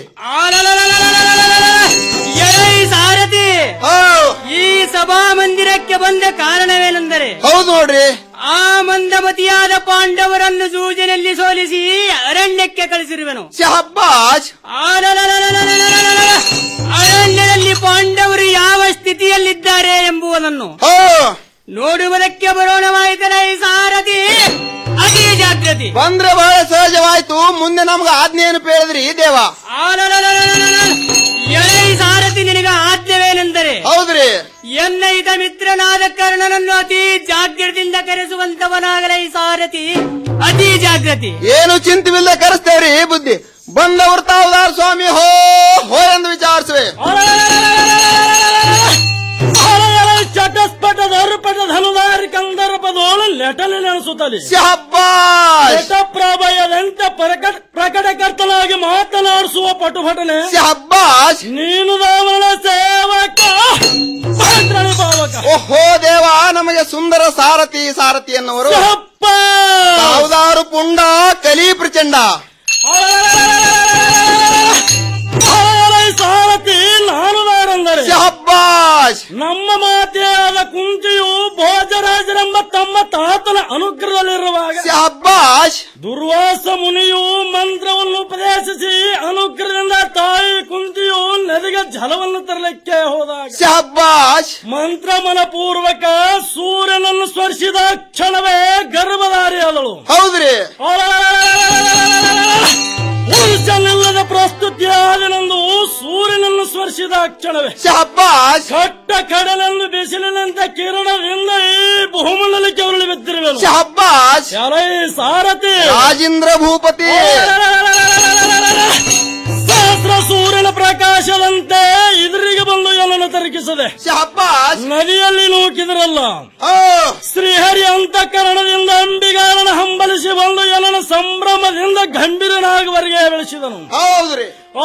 ಎಲೈ ಸಾರಥಿ ಓ ಈ ಸಭಾ ಮಂದಿರಕ್ಕೆ ಬಂದ ಕಾರಣವೇನೆಂದರೆ ಹೌದು ನೋಡ್ರಿ ಆ ಮಂದಮತಿಯಾದ ಪಾಂಡವರನ್ನು ಜೂಜಿನಲ್ಲಿ ಸೋಲಿಸಿ ಅರಣ್ಯಕ್ಕೆ ಕಳಿಸಿರುವೆನು ಶಹಬ್ಬಾಸ್ ಅರಣ್ಯದಲ್ಲಿ ಪಾಂಡವರು ಯಾವ ಸ್ಥಿತಿಯಲ್ಲಿದ್ದಾರೆ ಎಂಬುದನ್ನು ಓ ನೋಡುವುದಕ್ಕೆ ಬರೋಣವಾಯಿತಲ್ಲ ಈ ಸಾರಥಿ ಅತಿ ಜಾಗೃತಿ ಬಂದ್ರೆ ಬಹಳ ಸಹಜವಾಯ್ತು ಮುಂದೆ ನಮ್ಗೆ ಆಜ್ಞೆಯನ್ನು ಪೇಳಿದ್ರಿ ದೇವ ಎಲೈ ಸಾರಥಿ ನಿನಗ ಆದ್ಯವೇನೆಂದರೆ ಹೌದ್ರಿ ಎನ್ನ ಹಿತ ಮಿತ್ರನಾದ ಕರ್ಣನನ್ನು ಅತಿ ಜಾಗ್ರತೆಯಿಂದ ಕರೆಸುವಂತವನಾಗಲ ಈ ಸಾರಥಿ ಅತಿ ಜಾಗೃತಿ ಏನು ಚಿಂತವಿಲ್ಲದೆ ಕರೆಸ್ತೇವ್ರಿ ಈ ಬುದ್ಧಿ ಬಂದವರು ತಾವುದಾರ ಸ್ವಾಮಿ ಹೋ ಹೋ ಎಂದು ವಿಚಾರಿಸುವೆ ಚಟಸ್ಪಟ ದರ್ಪಟ ಧನುದಾರಿ ಕಂದರ್ಪದೋಳು ಲೆಟಲಿ ನೆನೆಸುತ್ತದೆ ಶಹಬ್ಬಾಸ್ ಪ್ರಭಯದಂತೆ ಪ್ರಕಟ ಪ್ರಕಟಕರ್ತನಾಗಿ ಮಾತನಾಡಿಸುವ ಪಟುಪಟನೆ ಶಹಬ್ಬಾಸ್ ನೀನು ರಾವಣ ಸೇವಕ ಪಾತ್ರನ ಪಾವಕ ಓಹೋ ದೇವ ನಮಗೆ ಸುಂದರ ಸಾರಥಿ ಸಾರಥಿ ಎನ್ನುವರು ತಾವುದಾರು ಪುಂಡ ಕಲಿ ಪ್ರಚಂಡ ಸಾರಥಿ ನಾನು ನಾರೆಂದರೆ ಶಹಬ್ಬಾಸ್ ನಮ್ಮ ಮಾತೆಯಾದ ಕುಂತಿಯು ಭೋಜರಾಜರೆಂಬ ತಮ್ಮ ತಾತನ ಅನುಗ್ರಹದಲ್ಲಿರುವಾಗ ಶಹಬ್ಬಾಸ್ ದುರ್ವಾಸ ಮುನಿಯು ಮಂತ್ರವನ್ನು ಉಪದೇಶಿಸಿ ಅನುಗ್ರಹದಿಂದ ತಾಯಿ ಕುಂತಿಯು ನದಿಗೆ ಜಲವನ್ನು ತರಲಿಕ್ಕೆ ಹೋದಾಗ ಶಹಬ್ಬಾಸ್ ಮಂತ್ರ ಮನಪೂರ್ವಕ ಸೂರ್ಯನನ್ನು ಸ್ಪರ್ಶಿದ ಕ್ಷಣವೇ ಗರ್ಭಧಾರಿಯಾದಳು ಹೌದ್ರಿ ಪುರುಷನಿಲ್ಲದ ಪ್ರಸ್ತುತಿಯಾದನೆಂದು ಸೂರ್ಯನನ್ನು ಸ್ಪರ್ಶಿದ ಕ್ಷಣವೇ ಶಹಬ್ಬಾಸ್ ಕಟ್ಟ ಕಡಲೆಂದು ಬಿಸಿಲಿನಂತ ಕಿರಣದಿಂದ ಈ ಬಹುಮಂಡಲಕ್ಕೆ ಉರುಳಿ ಬಿದ್ದಿರುವೆನು ಶಹಬ್ಬಾಸ್ ಯಾರೇ ಸಾರಥಿ ರಾಜೇಂದ್ರ ಭೂಪತಿ ಸಹಸ್ರ ಸೂರ್ಯನ ಪ್ರಕಾಶದಂತೆ ಎದುರಿಗೆ ಬಂದು ಏನನ್ನು ತರಕಿಸದೆ ಶಹಬ್ಬಾಸ್ ನದಿಯಲ್ಲಿ ನೂಕಿದ್ರಲ್ಲ ಓ ಶ್ರೀಹರಿ ಅಂತಃಕರಣದಿಂದ ಅಂಬಿಗಾರನ ಹಂಬಲಿಸಿ ಬಂದು ಏನನ್ನು ಸಂಭ್ರಮದಿಂದ ಗಂಭೀರನಾಗುವರೆಗೆ ಬೆಳೆಸಿದನು ಹೌದ್ರಿ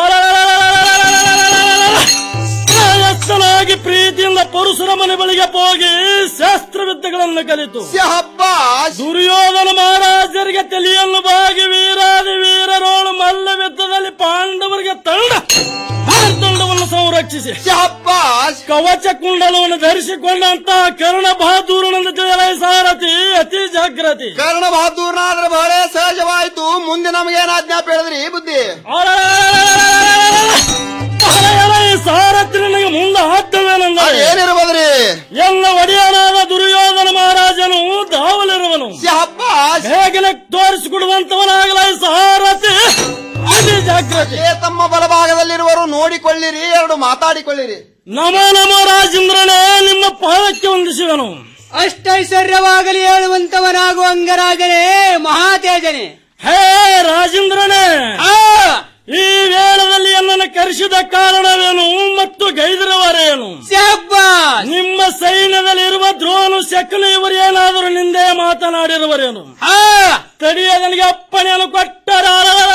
ಪ್ರಯತ್ನಾಗಿ ಪ್ರೀತಿಯಿಂದ ಪರಶುರಮನ ಬಳಿಗೆ ಹೋಗಿ ಶಾಸ್ತ್ರವಿದ್ಯೆಗಳನ್ನು ಕಲಿತು ಶಹಬ್ಬಾಸ್ ದುರ್ಯೋಧನ ಮಹಾರಾಜರಿಗೆ ತಲೆಯನ್ನು ಬಾಗಿ ವೀರಾದಿ ವೀರರೋಳು ಮಲ್ಲಯುದ್ಧದಲ್ಲಿ ಪಾಂಡವರಿಗೆ ತಂಡ ತಂಡವನ್ನು ಸಂರಕ್ಷಿಸಿ ಶಹಬ್ಬಾಸ್ ಕವಚ ಕುಂಡಲವನ್ನು ಧರಿಸಿಕೊಂಡಂತ ಕರ್ಣ ಬಹಾದೂರನಂದ ಜಯ ಸಾರಥಿ ಅತಿ ಜಾಗ್ರತಿ ಕರ್ಣ ಬಹದ್ದೂರ್ನಾದ್ರೆ ಬಹಳ ಸಹಜವಾಯ್ತು ಮುಂದೆ ನಮಗೇನು ಆಜ್ಞಾ ಪೇಳಿದ್ರಿ ಈ ಬುದ್ಧಿ ಸಾರಥಿ ನನಗೆ ಮುಂದೆ ಹಾಕ್ತವೇನೆಂದರೆ ಏನಿರ್ಬೋದ್ರಿ ಎಲ್ಲ ಒಡೆಯನಾದ ದುರ್ಯೋಧನ ಮಹಾರಾಜನು ದಾವಲಿರುವನು ಶಹಬ್ಬಾಸ್ ಬೇಗನೆ ತೋರಿಸಿಕೊಡುವಂತವನಾಗಲ ಈ ಸಾರಥಿ ಅತಿ ಜಾಗ್ರತೆ ಏ ತಮ್ಮ ಬಲಭಾಗದಲ್ಲಿರುವರು ನೋಡಿಕೊಳ್ಳಿರಿ ಎರಡು ಮಾತಾಡಿಕೊಳ್ಳಿರಿ ನಮ ನಮ ರಾಜೇಂದ್ರನೇ ನಿಮ್ಮ ಪಾದಕ್ಕೆ ವಂದಿಸುವನು ಅಷ್ಟೈಶ್ವರ್ಯವಾಗಲಿ ಹೇಳುವಂತವನಾಗು ಅಂಗರಾಜನೇ ಮಹಾತೇಜನೇ ಹೇ ರಾಜೇಂದ್ರನೇ ಈ ವೇಳದಲ್ಲಿ ನನ್ನನ್ನು ಕರೆಸಿದ ಕಾರಣವೇನು ಮತ್ತು ಗೈದಿರುವರೇನು ನಿಮ್ಮ ಸೈನ್ಯದಲ್ಲಿರುವ ದ್ರೋಣು ಶಕನು ಇವರು ಏನಾದರೂ ನಿಂದೆ ಮಾತನಾಡಿರುವರೇನು ತಡಿಯದನಿಗೆ ಅಪ್ಪಣೆಯನ್ನು ಕೊಟ್ಟರ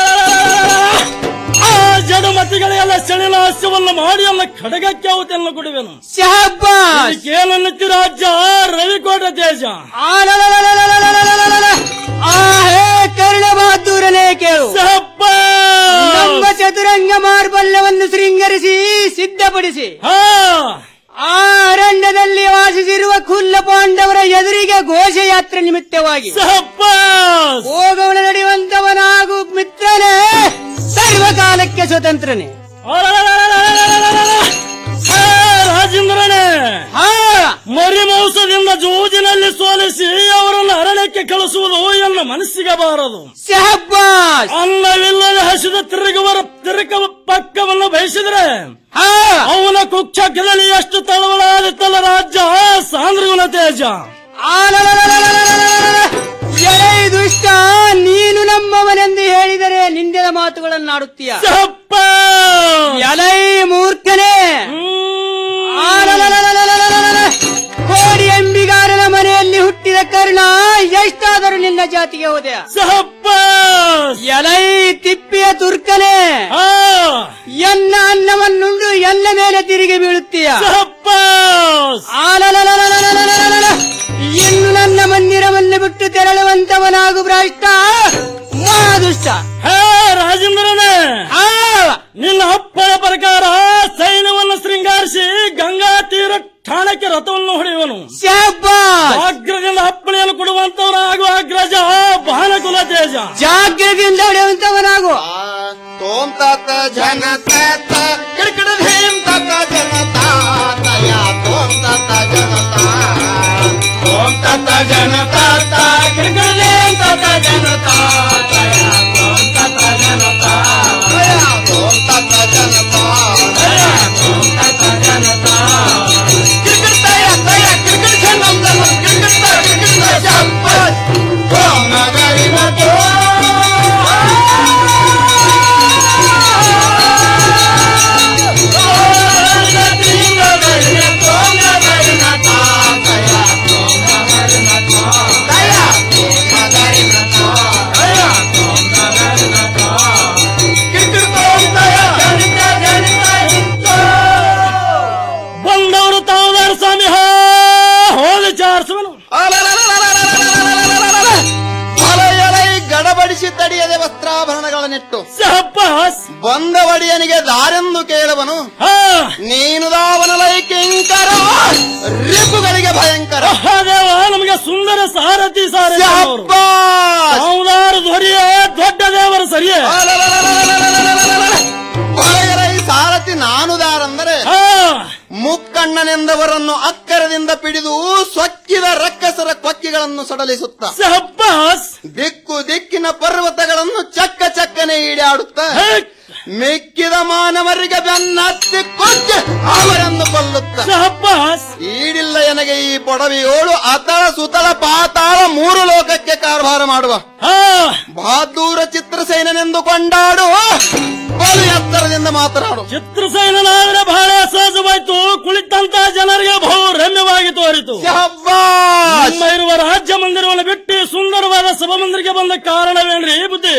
ಆ ಜಡಮತಿಗಳೆಲ್ಲ ಸೆಳೆನಾಶವನ್ನು ಮಾಡಿ ಎಲ್ಲ ಖಡಗಕ್ಕೆ ಔತನ್ನು ಕೊಡುವೆನು ಏನನ್ನುತ್ತಿ ರಾಜ್ಯ ರವಿಕೋಟ ದೇಶ ಆ ಹೇ ಕರ್ಣ ಬಹದ್ದೂರನೇ ಕೇಳು ನಮ್ಮ ಚತುರಂಗ ಮಾರ್ಬಲ್ಯವನ್ನು ಶೃಂಗರಿಸಿ ಸಿದ್ಧಪಡಿಸಿ ಆ ಅರಣ್ಯದಲ್ಲಿ ವಾಸಿಸಿರುವ ಕುಲ್ಲ ಪಾಂಡವರ ಎದುರಿಗೆ ಘೋಷಯಾತ್ರೆ ನಿಮಿತ್ತವಾಗಿ ಹೋಗವನ ನಡೆಯುವಂತವನಾಗು ಮಿತ್ರನೇ ಸರ್ವಕಾಲಕ್ಕೆ ಸ್ವತಂತ್ರನೇ ರಾಜೇಂದ್ರನೇ ಮರಿ ಮೌಸದಿಂದ ಜೂಜಿನಲ್ಲಿ ಸೋಲಿಸಿ ಅವರನ್ನು ಅರಣ್ಯಕ್ಕೆ ಕಳಿಸುವುದು ಎನ್ನ ಮನಸ್ಸಿಗೆ ಬಾರದು ಅನ್ನವಿಲ್ಲದೆ ಹಸಿದ ತಿರುಗುವರ ತಿರುಕ ಪಕ್ಕವನ್ನು ಬಯಸಿದ್ರೆ ಅವನ ಕುಕ್ಷಕದಲ್ಲಿ ಎಷ್ಟು ತಳವಳಾದಿತ್ತಲ್ಲ ರಾಜ್ಯ ಸಾಂದ್ರಗುಣ ತೇಜ ಎಲೈ ದುಷ್ಟ ನೀನು ನಮ್ಮವನೆಂದು ಹೇಳಿದರೆ ನಿಂದೆದ ಮಾತುಗಳನ್ನಾಡುತ್ತೀಯ ಎಲೈ ಮೂರ್ಖನೇ ಆಲಲಲಲಲಲಲಲ. ಕೋಡಿ ಎಂಬಿಗಾರನ ಮನೆಯಲ್ಲಿ ಹುಟ್ಟಿದ ಕರ್ಣ ಎಷ್ಟಾದರೂ ನಿನ್ನ ಜಾತಿಗೆ ಹೋದೆ ಎಲೈ ತಿಪ್ಪಿಯ ತುರ್ಕನೇ ಎನ್ನ ಅನ್ನವನ್ನುಂಡು ಎಲ್ಲ ಮೇಲೆ ತಿರುಗಿ ಬೀಳುತ್ತೀಯ ಆಲಲಲಲಲಲಲಲಲ. ಇನ್ನು ನನ್ನ ಮಂದಿರವನ್ನು ಬಿಟ್ಟು ತೆರಳುವಂತವನಾಗು ಭ್ರಷ್ಟ ಮಹಾದುಷ್ಟ ಹೇ ರಾಜೇಂದ್ರನೇ ನಿನ್ನ ಅಪ್ಪನ ಪ್ರಕಾರ ಸೈನ್ಯವನ್ನು ಶೃಂಗಾರಿಸಿ ಗಂಗಾ ತೀರ ಠಾಣಕ್ಕೆ ರಥವನ್ನು ಹೊಡೆಯುವನು ಅಗ್ರದಿಂದ ಅಪ್ಪಣೆಯನ್ನು ಕೊಡುವಂತವನಾಗುವ ಅಗ್ರಜ ಬಾಲಕುಲ ತೇಜ ಜಾಗ್ರತೆಯಿಂದ ಹೊಡೆಯುವಂತವನಾಗು ತೋಂ ತಾತ ಜನ ತಾತ ಕಿಡಕಿಡ ಧೀಂ ತಾತ ಜನತಾ ತಯ ತೋಂ ತಾತ ಜನತಾ ತೋಂ ತಾತ ಜನತಾ ಕಿಡಕಿಡ ಧೀಂ ತಾತ ಜನತಾ ತಯ ತೋಂ ತಾತ ಜನತಾ ತಯ ತೋಂ ತಾತ ಜನತಾ ತಯ ತೋಂ ತಾತ ಜನತಾ ಕಿಡಕಿಡ ತಯ ತಯ ಕಿಡಕಿಡ ಜನಂ ಜನಂ ಕಿಡಕಿಡ ತಯ ಕಿಡಕಿಡ ತಯ ಶಬ್ಬಸ್ ತೋಂ ನಗರಿನ ಬಂದವರು ತಾವದಾರ ಸ್ವಾಮಿ ಹೋ ಹೋಗಿ ಚಾರಿಸುವನು ಅಲಯಲೈ ಗಡಬಡಿಸಿ ತಡಿಯದೆ ವಸ್ತ್ರಾಭರಣಗಳನ್ನಿಟ್ಟು ಬಂದ ಒಡೆಯನಿಗೆ ದಾರೆಂದು ಕೇಳುವನು ನೀನು ದಾವನಲೈ ಕಿಂಕರ ರಿಪುಗಳಿಗೆ ಭಯಂಕರ ದೇವ ನಮಗೆ ಸುಂದರ ಸಾರಥಿ ಸಾರಥಿ ತಾವದಾರ ಧ್ವರಿಯೇ ದೊಡ್ಡ ದೇವರ ಸರಿಯೇ ಅಲಯಲೈ ಸಾರಥಿ ನಾನು ದಾರಂದರೆ ಮುಕ್ಕಣ್ಣನೆಂದವರನ್ನು ಅಕ್ಕರದಿಂದ ಪಿಡಿದು ಸೊಕ್ಕಿದ ರಕ್ಕಸರ ಕೊಕ್ಕಿಗಳನ್ನು ಸಡಲಿಸುತ್ತ ದಿಕ್ಕು ದಿಕ್ಕಿನ ಪರ್ವತಗಳನ್ನು ಚಕ್ಕ ಚಕ್ಕನೆ ಈಡಾಡುತ್ತ ಮಿಕ್ಕಿದ ಮಾನವರಿಗೆ ಬೆನ್ನತ್ತಿ ಕೊಚ್ಚಿ ಅವರನ್ನು ಕೊಲ್ಲುತ್ತ ಈಡಿಲ್ಲ ನನಗೆ ಈ ಪೊಡವಿಯೋಳು ಅತಳ ಸುತಳ ಪಾತಾಳ ಮೂರು ಲೋಕಕ್ಕೆ ಕಾರ್ಭಾರ ಮಾಡುವ ಬಹಾದೂರ ಚಿತ್ರಸೇನೆಂದು ಕೊಂಡಾಡು ಬಲು ಎತ್ತರದಿಂದ ಮಾತನಾಡು ಚಿತ್ರಸೇನಾದ್ರೆ ಬಹಳ ಸಹಜವಾಯ್ತು ಕುಳಿತಂತ ಜನರಿಗೆ ಬಹು ರಮ್ಯವಾಗಿ ತೋರಿತು ನಿಮ್ಮ ಇರುವ ರಾಜ್ಯ ಮಂದಿರವನ್ನು ಬಿಟ್ಟು ಸುಂದರವಾದ ಸಭಾಮಂದಿರಕ್ಕೆ ಬಂದ ಕಾರಣವೇನ್ರಿ ಈ ಬುದ್ಧಿ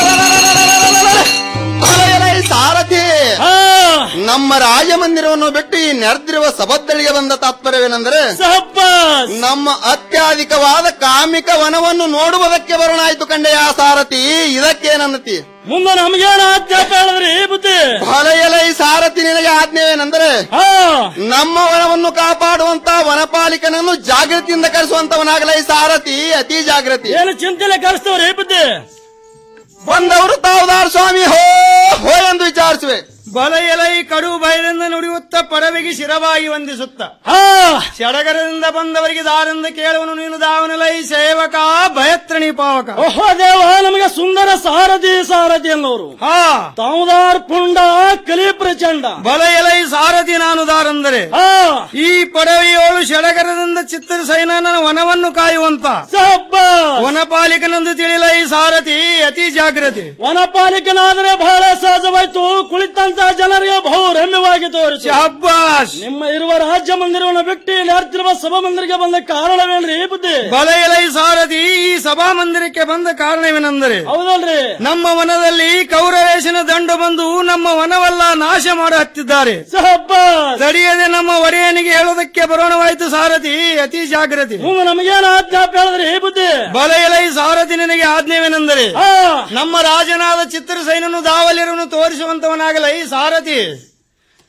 ಅಲಯಲೈ ಸಾರಥಿ ನಮ್ಮ ರಾಜಮಂದಿರವನ್ನು ಬಿಟ್ಟು ಈ ನೆರೆದಿರುವ ಸಭದ್ದಳಿಗೆ ಬಂದ ತಾತ್ಪರ್ಯವೇನೆಂದರೆ ನಮ್ಮ ಅತ್ಯಾಧಿಕವಾದ ಕಾಮಿಕ ವನವನ್ನು ನೋಡುವುದಕ್ಕೆ ಬರೋಣಾಯ್ತು ಕಂಡೆಯ ಸಾರಥಿ ಇದಕ್ಕೇನನ್ನತಿ ಮುಂದೆ ನಮಗೇನ ಆಜ್ಞಾಪ ಹೇಳಿದ್ರಿ ಈ ಬುದ್ಧಿ ಅಲಯಲೈ ಸಾರಥಿ ನಿನಗೆ ಆಜ್ಞೆವೇನೆಂದರೆ ನಮ್ಮ ವನವನ್ನು ಕಾಪಾಡುವಂತ ವನಪಾಲಿಕನನ್ನು ಜಾಗೃತಿಯಿಂದ ಕರೆಸುವಂತವನಾಗಲೈ ಸಾರಥಿ ಅತಿ ಜಾಗೃತಿ ಏನು ಚಿಂತೆಲೆ ಕರೆಸ್ತವ್ರಿ ಈ ಬುದ್ಧಿ ಬಂದವರು ತಾವುದಾರ ಸ್ವಾಮಿ ಹೋ ಹೋ ಎಂದು ವಿಚಾರಿಸುವೆ ಬಲ ಎಲೈ ಕಡು ಭಯದಿಂದ ನುಡಿಯುತ್ತ ಪಡವೆಗೆ ಶಿರವಾಗಿ ವಂದಿಸುತ್ತ ಸಡಗರದಿಂದ ಬಂದವರಿಗೆ ದಾರಿಂದ ಕೇಳುವನು ನೀನು ದಾವನಲೈ ಸೇವಕ ಭಯತ್ರಣಿ ಪಾವಕ ಓಹೋ ದೇವ ನಮಗೆ ಸುಂದರ ಸಾರಥಿ ಸಾರಥಿ ಅನ್ನೋರು ತಾವುದಾರ್ ಪುಂಡ ಕಲಿ ಪ್ರಚಂಡ ಬಲ ಎಲೈ ಸಾರಥಿ ನಾನು ದಾರಂದರೆ ಈ ಪಡವೆಯೋಳು ಸಡಗರದಿಂದ ಚಿತ್ರ ಸೈನನ ವನವನ್ನು ಕಾಯುವಂತ ವನಪಾಲಿಕನೆಂದು ತಿಳಿಲೈ ಸಾರಥಿ ಅತಿ ಜಾಗೃತಿ ವನಪಾಲಿಕನಾದರೆ ಬಹಳ ಸಹಜವಾಯ್ತು ಕುಳಿತಂತ ಜನರಿಗೆ ಬಹು ರಮ್ಯವಾಗಿ ತೋರಿಸಿ ಅಬ್ಬಾಸ್ ನಿಮ್ಮ ಇರುವ ರಾಜ್ಯ ಮಂದಿರವನ್ನು ಬಿಟ್ಟು ನೆರೆದಿರುವ ಸಭಾ ಮಂದಿರಕ್ಕೆ ಬಂದ ಕಾರಣವೇನ್ರಿ ಈ ಬುದ್ಧಿ ಬಲ ಎಲೈ ಸಾರಥಿ ಈ ಸಭಾ ಮಂದಿರಕ್ಕೆ ಬಂದ ಕಾರಣವೇನೆಂದರೆ ಹೌದಲ್ರಿ ನಮ್ಮ ವನದಲ್ಲಿ ಕೌರವೇಶನ ದಂಡು ಬಂದು ನಮ್ಮ ವನವೆಲ್ಲ ನಾಶ ಮಾಡ ಹತ್ತಿದ್ದಾರೆ ತಡೆಯದೆ ನಮ್ಮ ಒಡೆಯನಿಗೆ ಹೇಳೋದಕ್ಕೆ ಬರೋಣವಾಯ್ತು ಸಾರಥಿ ಅತಿ ಜಾಗೃತಿ ನಮಗೇನು ಆಜ್ಞಾಪ ಹೇಳಿದ್ರಿ ಈ ಬುದ್ಧಿ ಬಲ ಎಲೈ ಸಾರಥಿ ನಿನಗೆ ಆಜ್ಞೆವೇನೆಂದರೆ ನಮ್ಮ ರಾಜನಾದ ಚಿತ್ರಸೈನನು ದಾವಲಿರನ್ನು ತೋರಿಸುವಂತವನಾಗಲೈ ಸಾರಥಿ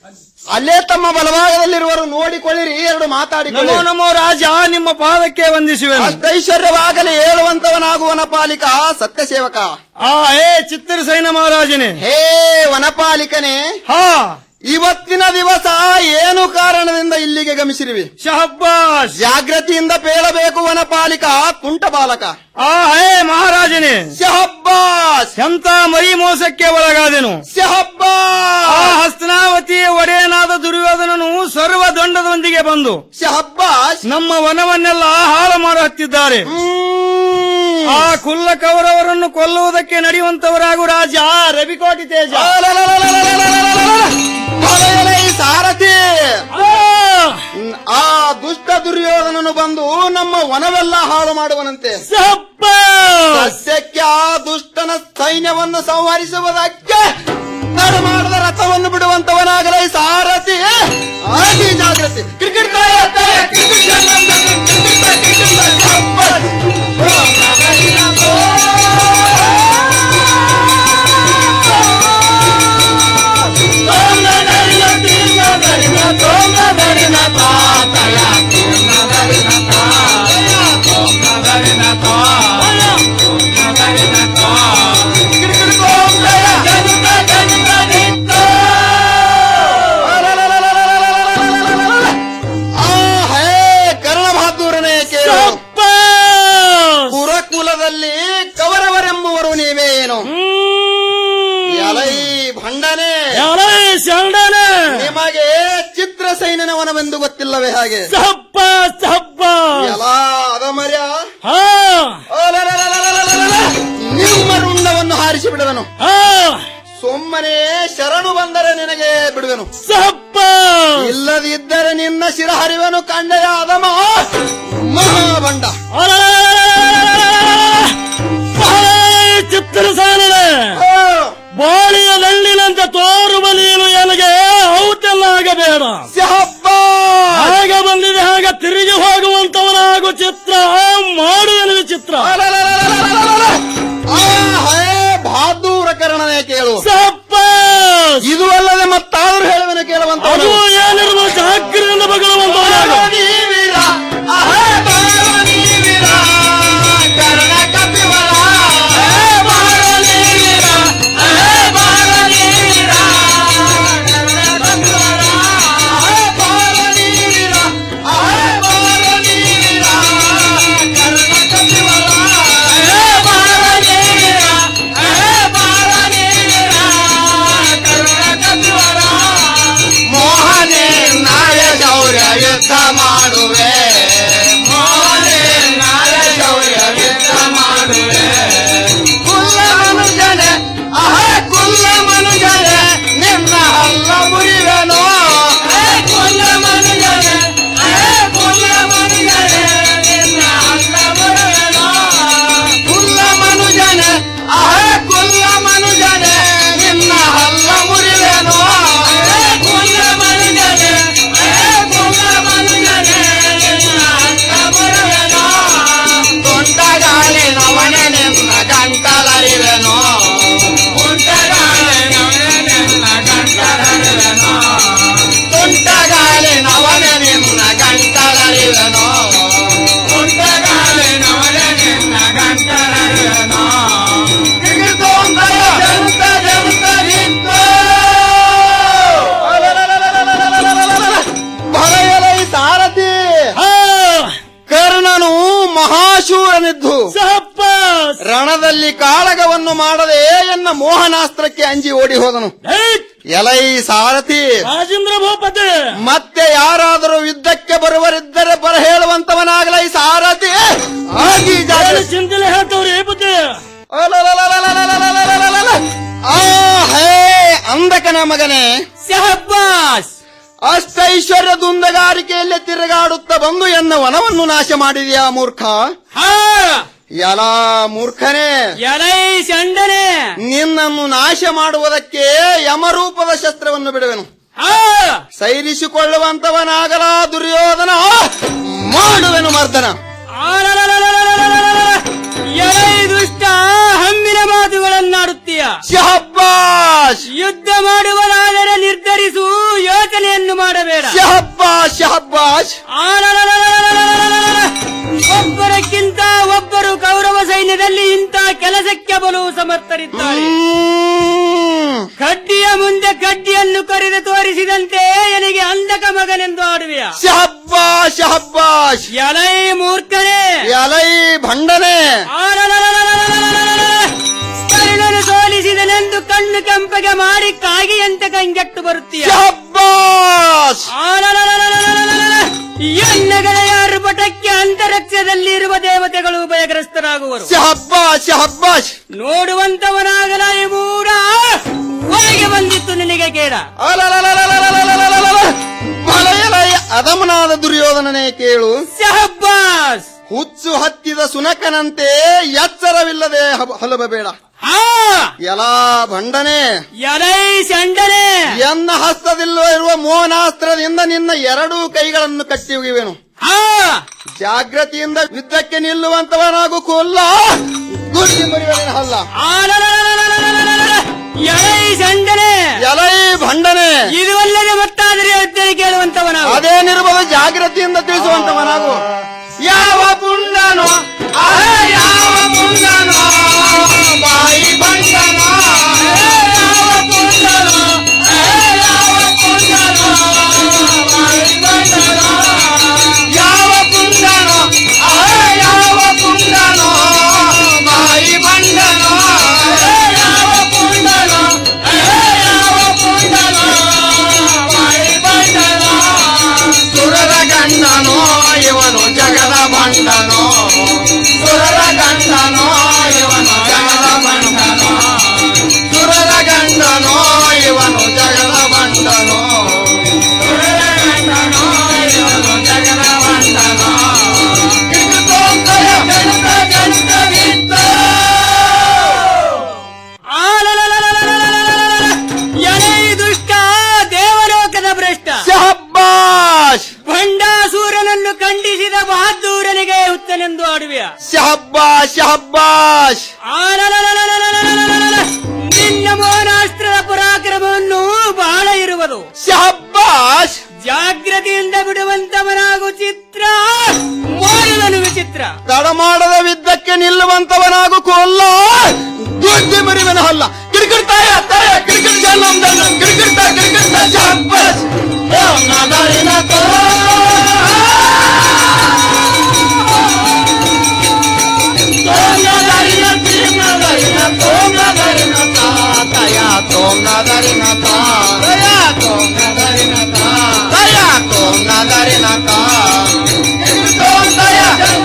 ಅಲ್ಲೇ ತಮ್ಮ ಬಲಭಾಗದಲ್ಲಿರುವರು ನೋಡಿಕೊಳ್ಳಿರಿ ಎರಡು ಮಾತಾಡಿಕೊಳ್ಳಿ ನಮೋ ನಮೋ ರಾಜ ನಿಮ್ಮ ಪಾದಕ್ಕೆ ವಂದಿಸುವೆನು ಅಷ್ಟೈಶ್ವರ್ಯವಾಗಲಿ ಹೇಳುವಂತವನಾಗುವನ ಪಾಲಿಕ ಸತ್ಯ ಸೇವಕ ಆ ಹೇ ಚಿತ್ರಸೈನ ಮಹಾರಾಜನೇ ಹೇ ವನಪಾಲಿಕನೇ ಹಾ ಇವತ್ತಿನ ದಿವಸ ಏನು ಕಾರಣದಿಂದ ಇಲ್ಲಿಗೆ ಗಮಿಸಿರುವಿ ಶಹಬ್ಬಾಸ್ ಜಾಗೃತಿಯಿಂದ ಪೇಳಬೇಕು ವನಪಾಲಿಕ ತುಂಟ ಬಾಲಕ ಆ ಹೇ ಮಹಾರಾಜನೇ ಶಹಬ್ಬಾಸ್ ಎಂತ ಮೈ ಮೋಸಕ್ಕೆ ಒಳಗಾದೆನು ಶಹಬ್ಬಾಸ್ ಆ ಹಸ್ತನಾವತಿಯ ಒಡೆಯನಾದ ದುರ್ಯೋಧನನು ಸರ್ವ ದಂಡದೊಂದಿಗೆ ಬಂದು ಶಹಬ್ಬಾಸ್ ನಮ್ಮ ವನವನ್ನೆಲ್ಲ ಹಾಳು ಮಾಡು ಹತ್ತಿದ್ದಾರೆ ಆ ಕುಲ್ಲ ಕೌರವರನ್ನು ಕೊಲ್ಲುವುದಕ್ಕೆ ನಡೆಯುವಂತವರಾಗು ರಾಜ ರವಿಕೋಟಿ ತೇಜ ಹೊಳೆಯಲೇ ಈ ಸಾರಥಿ ಆ ದುಷ್ಟ ದುರ್ಯೋಧನನು ಬಂದು ನಮ್ಮ ವನವೆಲ್ಲ ಹಾಳು ಮಾಡುವನಂತೆ ಸಸ್ಯಕ್ಕೆ ಆ ದುಷ್ಟನ ಸೈನ್ಯವನ್ನು ಸಂಹರಿಸುವುದಕ್ಕೆ ತಡ ಮಾಡದ ರಥವನ್ನು ಬಿಡುವಂತವನಾಗಲೇ ಈ ಸಾರಥಿ ಆಗಿ ಜಾಗೃತಿ ಕ್ರಿಕೆಟ್ ತಾಯ ತಾಯ, ಕ್ರಿಕೆಟ್ ಜನ, ಕ್ರಿಕೆಟ್ ತಾಯ, ಕ್ರಿಕೆಟ್ ತಾಯ, ಶಬ್ಬಾಸ್. ಆ ಹೇ ಕರ್ಣ ಬಹಾದೂರನೇ ಕೇಳು ಪುರಕುಲದಲ್ಲಿ ಕೌರವರೆಂಬುವರು ನೀವೇ ಏನು ಎಲೈ ಭಂಡನೆ ನಿಮಗೆ ಚಿತ್ರಸೈನವನವೆಂದು ಗೊತ್ತಿಲ್ಲವೇ ಹಾಗೆ ಎಲ ಅದಮರ್ಯ ನಿಮ್ಮ ರುಂಡವನ್ನು ಹಾರಿಸಿ ಬಿಡುವೆನು ಸುಮ್ಮನೆ ಶರಣು ಬಂದರೆ ನಿನಗೆ ಬಿಡುವೆನು ಇಲ್ಲದಿದ್ದರೆ ನಿನ್ನ ಶಿರ ಹರಿವೆನು ಕಂಡೆಯ ಅದಮ ಮಹಾಬಂಡ ಚಿತ್ರಸಾರನೆ ಬಾಳಿಯ ದಂಡಿನಂತೆ ತೋರುವ ನೀನು ಎನಗೆ ಔತೆಲ್ಲ ಆಗಬೇಡ ಹಾಗೆ ಬಂದಿದೆ ಹಾಗೆ ತಿರುಗಿ ಹೋಗುವಂತವನಾಗು ಚಿತ್ರ ಮಾಡುವೆನು ವಿಚಿತ್ರ ಆ ಹೇ ಬಹಾದೂರ ಕರ್ಣನೇ ಕೇಳು ಇದು ಅಲ್ಲದೆ ಮತ್ತಾದ್ರೂ ಹೇಳುವೆನು ಕೇಳುವಂತ ಅದು ಏನಿರುವ ಜಾಗ್ರದಿಂದ ಬಗಳುವಂತವನಾಗು ಮೋಹನೆ ನಾಯ ಶೌರ್ಯ ಯುದ್ಧ ಮಾಡುವೆ ಮೋಹನೆ ನಾಯ ಶೌರ್ಯ ಯುದ್ಧ ಮಾಡುವೆ ಕುಲ್ಲ ಮನುಜನೆ ಅಹ ಕುಲ್ಲ ಮನುಜನೆ ನಿನ್ನ ಹಲ್ಲ ಮುರಿವೆನು ಕುಲ್ಲ ಮನುಜನೆ ಅಹ ಕುಲ್ಲ ಮನುಜನೆ ನಿನ್ನ ಹಲ್ಲ ಮುರಿವೆನು ಕುಲ್ಲ ಮನುಜನೆ ಅಹ ಕುಲ್ಲ ಮನುಜನೆ ನಿನ್ನ ಹಲ್ಲ ಮುರಿವೆನು ಕುಲ್ಲ ಮನುಜನೆ ಅಹ ಕುಲ್ಲ ಮನುಜನೆ ನಿನ್ನ ಹಲ್ಲ ಮುರಿವೆನು ತುಂಟಗಾಲಿನವನೆ ನಿನ್ನ ಗಂಟಲರಿವೆನು ತುಂಟಗಾಲಿನವನೆ ನಿನ್ನ ಗಂಟಲರಿವೆನು ತುಂಟಗಾಲಿನವನೆ ನಿನ್ನ ಗಂಟಲರಿವೆನು ತುಂಟಗಾಲಿನವನೆ ನಿನ್ನ ಗಂಟಲರಿವೆನು ಜಂತ ಜಂತ ನಿಂತು ಬರೆಯಲೈ ಸಾರಥಿ ಕರ್ಣನು ಮಹಾಶೂರನಿದ್ದು ರಣದಲ್ಲಿ ಕಾಳಗವನ್ನು ಮಾಡದೆ ಎನ್ನ ಮೋಹನಾಸ್ತ್ರಕ್ಕೆ ಅಂಜಿ ಓಡಿ ಹೋದನು ಎಲೈ ಸಾರಥಿ ರಾಜೇಂದ್ರ ಭೂಪತಿ ಮತ್ತೆ ಯಾರಾದರೂ ಯುದ್ಧಕ್ಕೆ ಬರುವರಿದ್ದರೆ ಬರ ಹೇಳುವಂತವನಾಗಲೈ ಸಾರಥಿ ಆಗಿ ಜಾಗ್ರತೆ. ಚಿಂತನೆ ಹೇಳ್ತವ್ರಿ ಬುದ್ಧಿ ಅಲಲಲಲಲಲಲಲಲಲಲ. ಆ ಹೇ ಅಂದಕನ ಮಗನೇ ಶಹಬ್ಬಾಸ್ ಅಷ್ಟೈಶ್ವರ್ಯ ದುಂದಗಾರಿಕೆಯಲ್ಲಿ ತಿರುಗಾಡುತ್ತಾ ಬಂದು ಎನ್ನ ವನವನ್ನು ನಾಶ ಮಾಡಿದೆಯಾ ಮೂರ್ಖ ಎಲ ಮೂರ್ಖನೇ ಎಲೈ ಚಂಡನೆ ನಿನ್ನನ್ನು ನಾಶ ಮಾಡುವುದಕ್ಕೆ ಯಮರೂಪದ ಶಸ್ತ್ರವನ್ನು ಬಿಡುವೆನು ಸೈರಿಸಿಕೊಳ್ಳುವಂತವನಾಗಲ ದುರ್ಯೋಧನ ಮಾಡುವೆನು ಮರ್ದನ ಎಲೈ ದುಷ್ಟ ಹಮ್ಮಿ ಮುತ್ತಿನ ಮಾತುಗಳನ್ನಾಡುತ್ತೀಯ ಶಹಬ್ಬಾಷ್ ಯುದ್ಧ ಮಾಡುವನಾದರೆ ನಿರ್ಧರಿಸು ಯೋಚನೆಯನ್ನು ಮಾಡಬೇಡ ಶಹಬ್ಬಾಷ್ ಶಹಬ್ಬಾಷ್ ಒಬ್ಬರಕ್ಕಿಂತ ಒಬ್ಬರು ಕೌರವ ಸೈನ್ಯದಲ್ಲಿ ಇಂಥ ಕೆಲಸಕ್ಕೆ ಬಲು ಸಮರ್ಥರಿದ್ದಾರೆ ಕಡ್ಡಿಯ ಮುಂದೆ ಕಡ್ಡಿಯನ್ನು ಕರೆದು ತೋರಿಸಿದಂತೆ ನನಗೆ ಅಂಧಕ ಮಗನೆಂದು ಆಡುವೆಯ ಶಹಬ್ಬಾಷ್ ಶಹಬ್ಬಾಷ್ ಎಲೈ ಮೂರ್ಖನೇ ಎಲೈ ಭಂಡನೆ ಕರ್ಣನು ಸೋಲಿಸಿದನೆಂದು ಕಣ್ಣು ಕೆಂಪಗೆ ಮಾಡಿ ಕಾಗಿಯಂತೆ ಕಂಗೆಟ್ಟು ಬರುತ್ತೀಯ ಶಹಬ್ಬಾಷ್ ಎಣ್ಣೆಗಳ ಯಾರು ಪಟಕ್ಕೆ ಅಂತರಿಕ್ಷದಲ್ಲಿ ಇರುವ ದೇವತೆಗಳು ಭಯಗ್ರಸ್ತರಾಗುವರು ಶಹಬ್ಬಾಷ್ ಶಹಬ್ಬಾಷ್ ನೋಡುವಂತವನಾಗಲ ಈ ಮೂರ ಒಳಗೆ ಬಂದಿತ್ತು ನಿನಗೆ ಕೇಡ ಬಲಯಲಯ ಅದಮನಾದ ದುರ್ಯೋಧನನೇ ಕೇಳು ಶಹಬ್ಬಾಸ್ ಹುಚ್ಚು ಹತ್ತಿದ ಸುನಕನಂತೆ ಎಚ್ಚರವಿಲ್ಲದೆ ಹಬ- ಹಲಬಬೇಡ ಎಲಾ ಭಂಡನೆ ಎಲೈ ಶಂಡನೆ ಎನ್ನ ಹಸ್ತದಿಲ್ಲೋ ಇರುವ ಮೋಹನಾಸ್ತ್ರದಿಂದ ನಿನ್ನ ಎರಡೂ ಕೈಗಳನ್ನು ಕಟ್ಟಿ ಒಗಿವೆನು ಜಾಗ್ರತೆಯಿಂದ ಯುದ್ಧಕ್ಕೆ ನಿಲ್ಲುವಂತವನಾಗು ಕೊಲ್ಲ ಗುಡ್ಡಿ ಮುರಿಯುವನ ಹಲ್ಲ ಎಲೈ ಶಂಡನೆ ಎಲೈ ಭಂಡನೆ ಇದುವಲ್ಲದೆ ಮತ್ತಾದರೆ ಯೋಚನೆ ಕೇಳುವಂತವನ ಅದೇನಿರ್ಬೋದು ಜಾಗ್ರತೆಯಿಂದ ತಿಳಿಸುವಂತವನಾಗು ಯಾವ ಪುಂಡನೋ ಆ ಯಾವ ಪುಂಡನೋ ಬಾಯಿ ಬಂಡನೋ ಯಾವ ಪುಂಡನೋ ಯಾವ ಪುಂಡನೋ ಬಾಯಿ ಬಂಡನೋ ಯಾವ ಪುಂಡನೋ ಆ ಯಾವ ಪುಂಡನೋ ಬಾಯಿ ಬಂಡನೋ ಯಾವ ಪುಂಡನೋ ಯಾವ ಪುಂಡನೋ ಬಾಯಿ ಬಂಡನೋ ಸುರರ ಗಂಡನೋ ಇವನು ಜಗದ ಬಂಡನೋ ಸುರರ ಗಂಡನೋ ಇವನು ಜಗದ ಬಂಡನೋ ಸುರರ ಗಂಡನೋ ಇವನು ಜಗದ ಬಂಡನೋ ಸುರರ ಗಂಡನೋ ಇವನು ಜಗದ ಬಂಡನೋ ಕಿತ್ತೋಂತಯ ಗಂಡ ಗಂಡವಿದ್ದ ಎಲೈ ದುಷ್ಟ ದೇವಲೋಕದ ಭ್ರಷ್ಟ ಶಹಬ್ಬಾಷ್ ಭಂಡಾಸೂರನನ್ನು ಖಂಡಿಸಿದ ಬಹದ್ದೂರನಿಗೆ ಹುತ್ತನೆಂದು ಆಡುವೆಯ ಶಹಬ್ಬಾಷ್ ಶಹಬ್ಬಾಷ್ ನಿನ್ನ ಮೋಹನಾಸ್ತ್ರದ ಪರಾಕ್ರಮವನ್ನು ಬಹಳ ಇರುವುದು ಶಹಬ್ಬಾಷ್ ಜಾಗ್ರತೆಯಿಂದ ಬಿಡುವಂತವನಾಗು ಚಿತ್ರ ಮಾಡುವನು ವಿಚಿತ್ರ ತಡ ಮಾಡದ ವಿದ್ದಕ್ಕೆ ನಿಲ್ಲುವಂತವನಾಗು ಕೊಲ್ಲ ದುಡ್ಡಿ ಮರಿವನ ಹಲ್ಲ ಕಿರಿಕಿರ್ತಾಯ ತಾಯ ಕಿರಿಕಿರ್ ಜನ್ನಂ ಜನ್ನಂ ಕಿರಿಕಿರ್ತ ಕಿರಿಕಿರ್ತ ಶಹಬ್ಬಾಷ್ ಓಂ ನಾದಾರಿನ ತೋ ತೋಂ ನಾದಾರಿನ ತಾ ತಯ ತೋಂ ನಾದಾರಿನ ತಾ ತಯ ತೋಂ ನಾದಾರಿನ ತಾ ತೋಂ ತಯ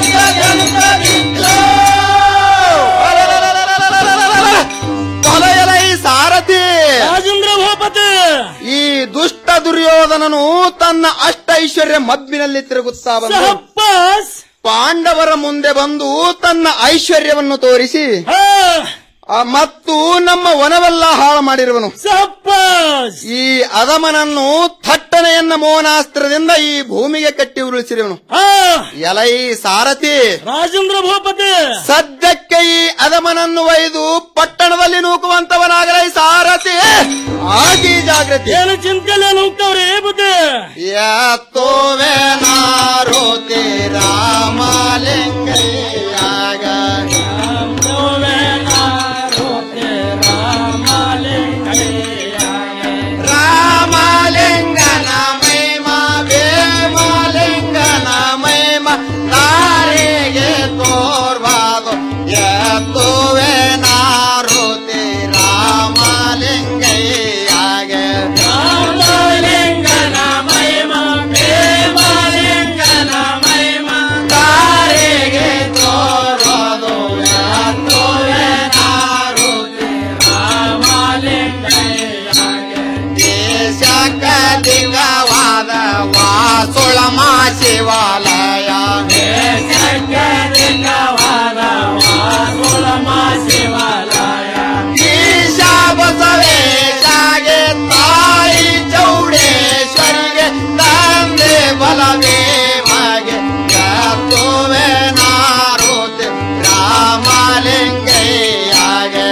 ಕೊಲೆಯಲೈ ಸಾರಥಿ ರಾಜೇಂದ್ರ ಭೂಪತಿ ಈ ದುಷ್ಟ ದುರ್ಯೋಧನನು ತನ್ನ ಅಷ್ಟೈಶ್ವರ್ಯ ಮಬ್ಬಿನಲ್ಲಿ ತಿರುಗುತ್ತಾ ಬಂದು ಶಹಬ್ಬಾಸ್ ಪಾಂಡವರ ಮುಂದೆ ಬಂದು ತನ್ನ ಐಶ್ವರ್ಯವನ್ನು ತೋರಿಸಿ ಆ, ಮತ್ತು ನಮ್ಮ ವನವೆಲ್ಲ ಹಾಳು ಮಾಡಿರುವನು ಶಹಬ್ಬಾಸ್ ಈ ಅದಮನನ್ನು ಥಟ್ಟನೆಯನ್ನ ಮೋಹನಾಸ್ತ್ರದಿಂದ ಈ ಭೂಮಿಗೆ ಕಟ್ಟಿ ಉರುಳಿಸಿರುವನು ಎಲೈ ಸಾರಥಿ ರಾಜೇಂದ್ರ ಭೂಪತಿ ಸದ್ಯಕ್ಕೆ ಈ ಅದಮನನ್ನು ಒಯ್ದು ಪಟ್ಟಣದಲ್ಲಿ ನೂಕುವಂತವನಾಗಲೈ ಸಾರಥಿ ಆಗಿ ಜಾಗೃತಿ ಏನು ಚಿಂತೆಲ್ಲ ಹೋಗ್ತಾವ್ರಿ ಬುದ್ಧಿ ಯಾತೋವೆ ನಾರೋತಿ ರಾಮಲಿಂಗಯ್ಯಾಗ ರಾಮಲಿಂಗನ ಮೈಮ ಭೀಮಲಿಂಗನ ಮೈಮ ತಾರಿಗೆ ತೋರ್ವಾದು ಎತ್ತುವೆ ನಾರುತಿ ರಾಮಲಿಂಗಯ್ಯಾಗ ರಾಮಲಿಂಗನ ಮೈಮ ಭೀಮಲಿಂಗನ ಮೈಮ ತಾರಿಗೆ ತೋರ್ವಾದು ಎತ್ತುವೆ ನಾರುತಿ ದೇಶಕ ದಿಗವಾದ ವಾಸುಳಮ ಶಿವಾಲಯ ದೇಶಕ ದಿಗವಾದ ವಾಸುಳಮ ಶಿವಾಲಯ ಈಶ ಬಸವೇಶಾಗೆ ತಾಯಿ ಚೌಡೇಶ್ವರಿಗೆ ತಂದೆ ಬಲದೇವಗೆ ಕತ್ತುವೆ ನಾರುತಿ ರಾಮಲಿಂಗಯ್ಯಾಗೆ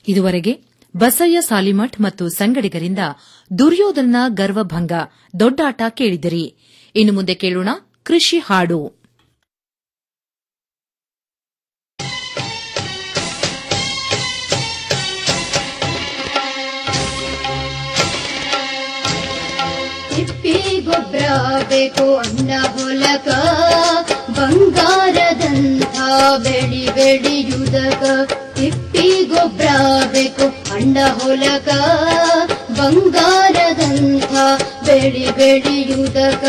ಇದುವರೆಗೆ ಬಸಯ್ಯ ಸಾಲಿಮಠ್ ಮತ್ತು ಸಂಗಡಿಗರಿಂದ ದುರ್ಯೋಧನ ಗರ್ವಭಂಗ ದೊಡ್ಡಾಟ ಕೇಳಿದಿರಿ ಇನ್ನು ಮುಂದೆ ಕೇಳೋಣ ಕೃಷಿ ಹಾಡು ತಿಪ್ಪಿ ಗೊಬ್ಬರ ಬೇಕು ಅಣ್ಣ ಹೊಲಕ ಬಂಗಾರದಂಥ ಬೆಳಿ ಬೆಳೆಯುವುದಕ ತಿಪ್ಪಿ ಗೊಬ್ಬರ ಬೇಕು ಅಣ್ಣ ಹೊಲಕ ಬಂಗಾರದಂಥ ಬೆಳಿ ಬೆಳೆಯುವುದಕ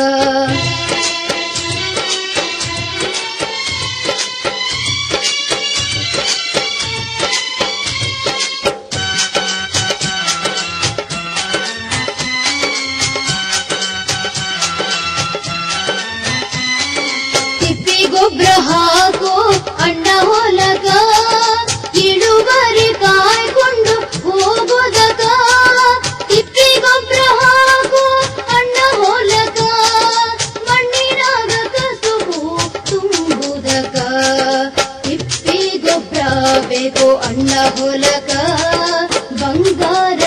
ತಿಪ್ಪಿ ಗೊಬ್ಬರ ಹಾಕೋ ಅಣ್ಣ ಹೊಲಗ ಇಳುವರಿ ಕಾಯ್ಕೊಂಡು ಹೋಗೋದಕ ತಿಪ್ಪಿ ಗೊಬ್ಬರ ಹಾಕೋ ಅಣ್ಣ ಹೊಲಗ ಮಣ್ಣಿನಾಗ ಕಸುಬು ತುಂಬುದಕ ತಿಪ್ಪಿ ಗೊಬ್ಬರ ಬೇಕು ಅಣ್ಣ ಹೊಲಗ ಬಂಗಾರ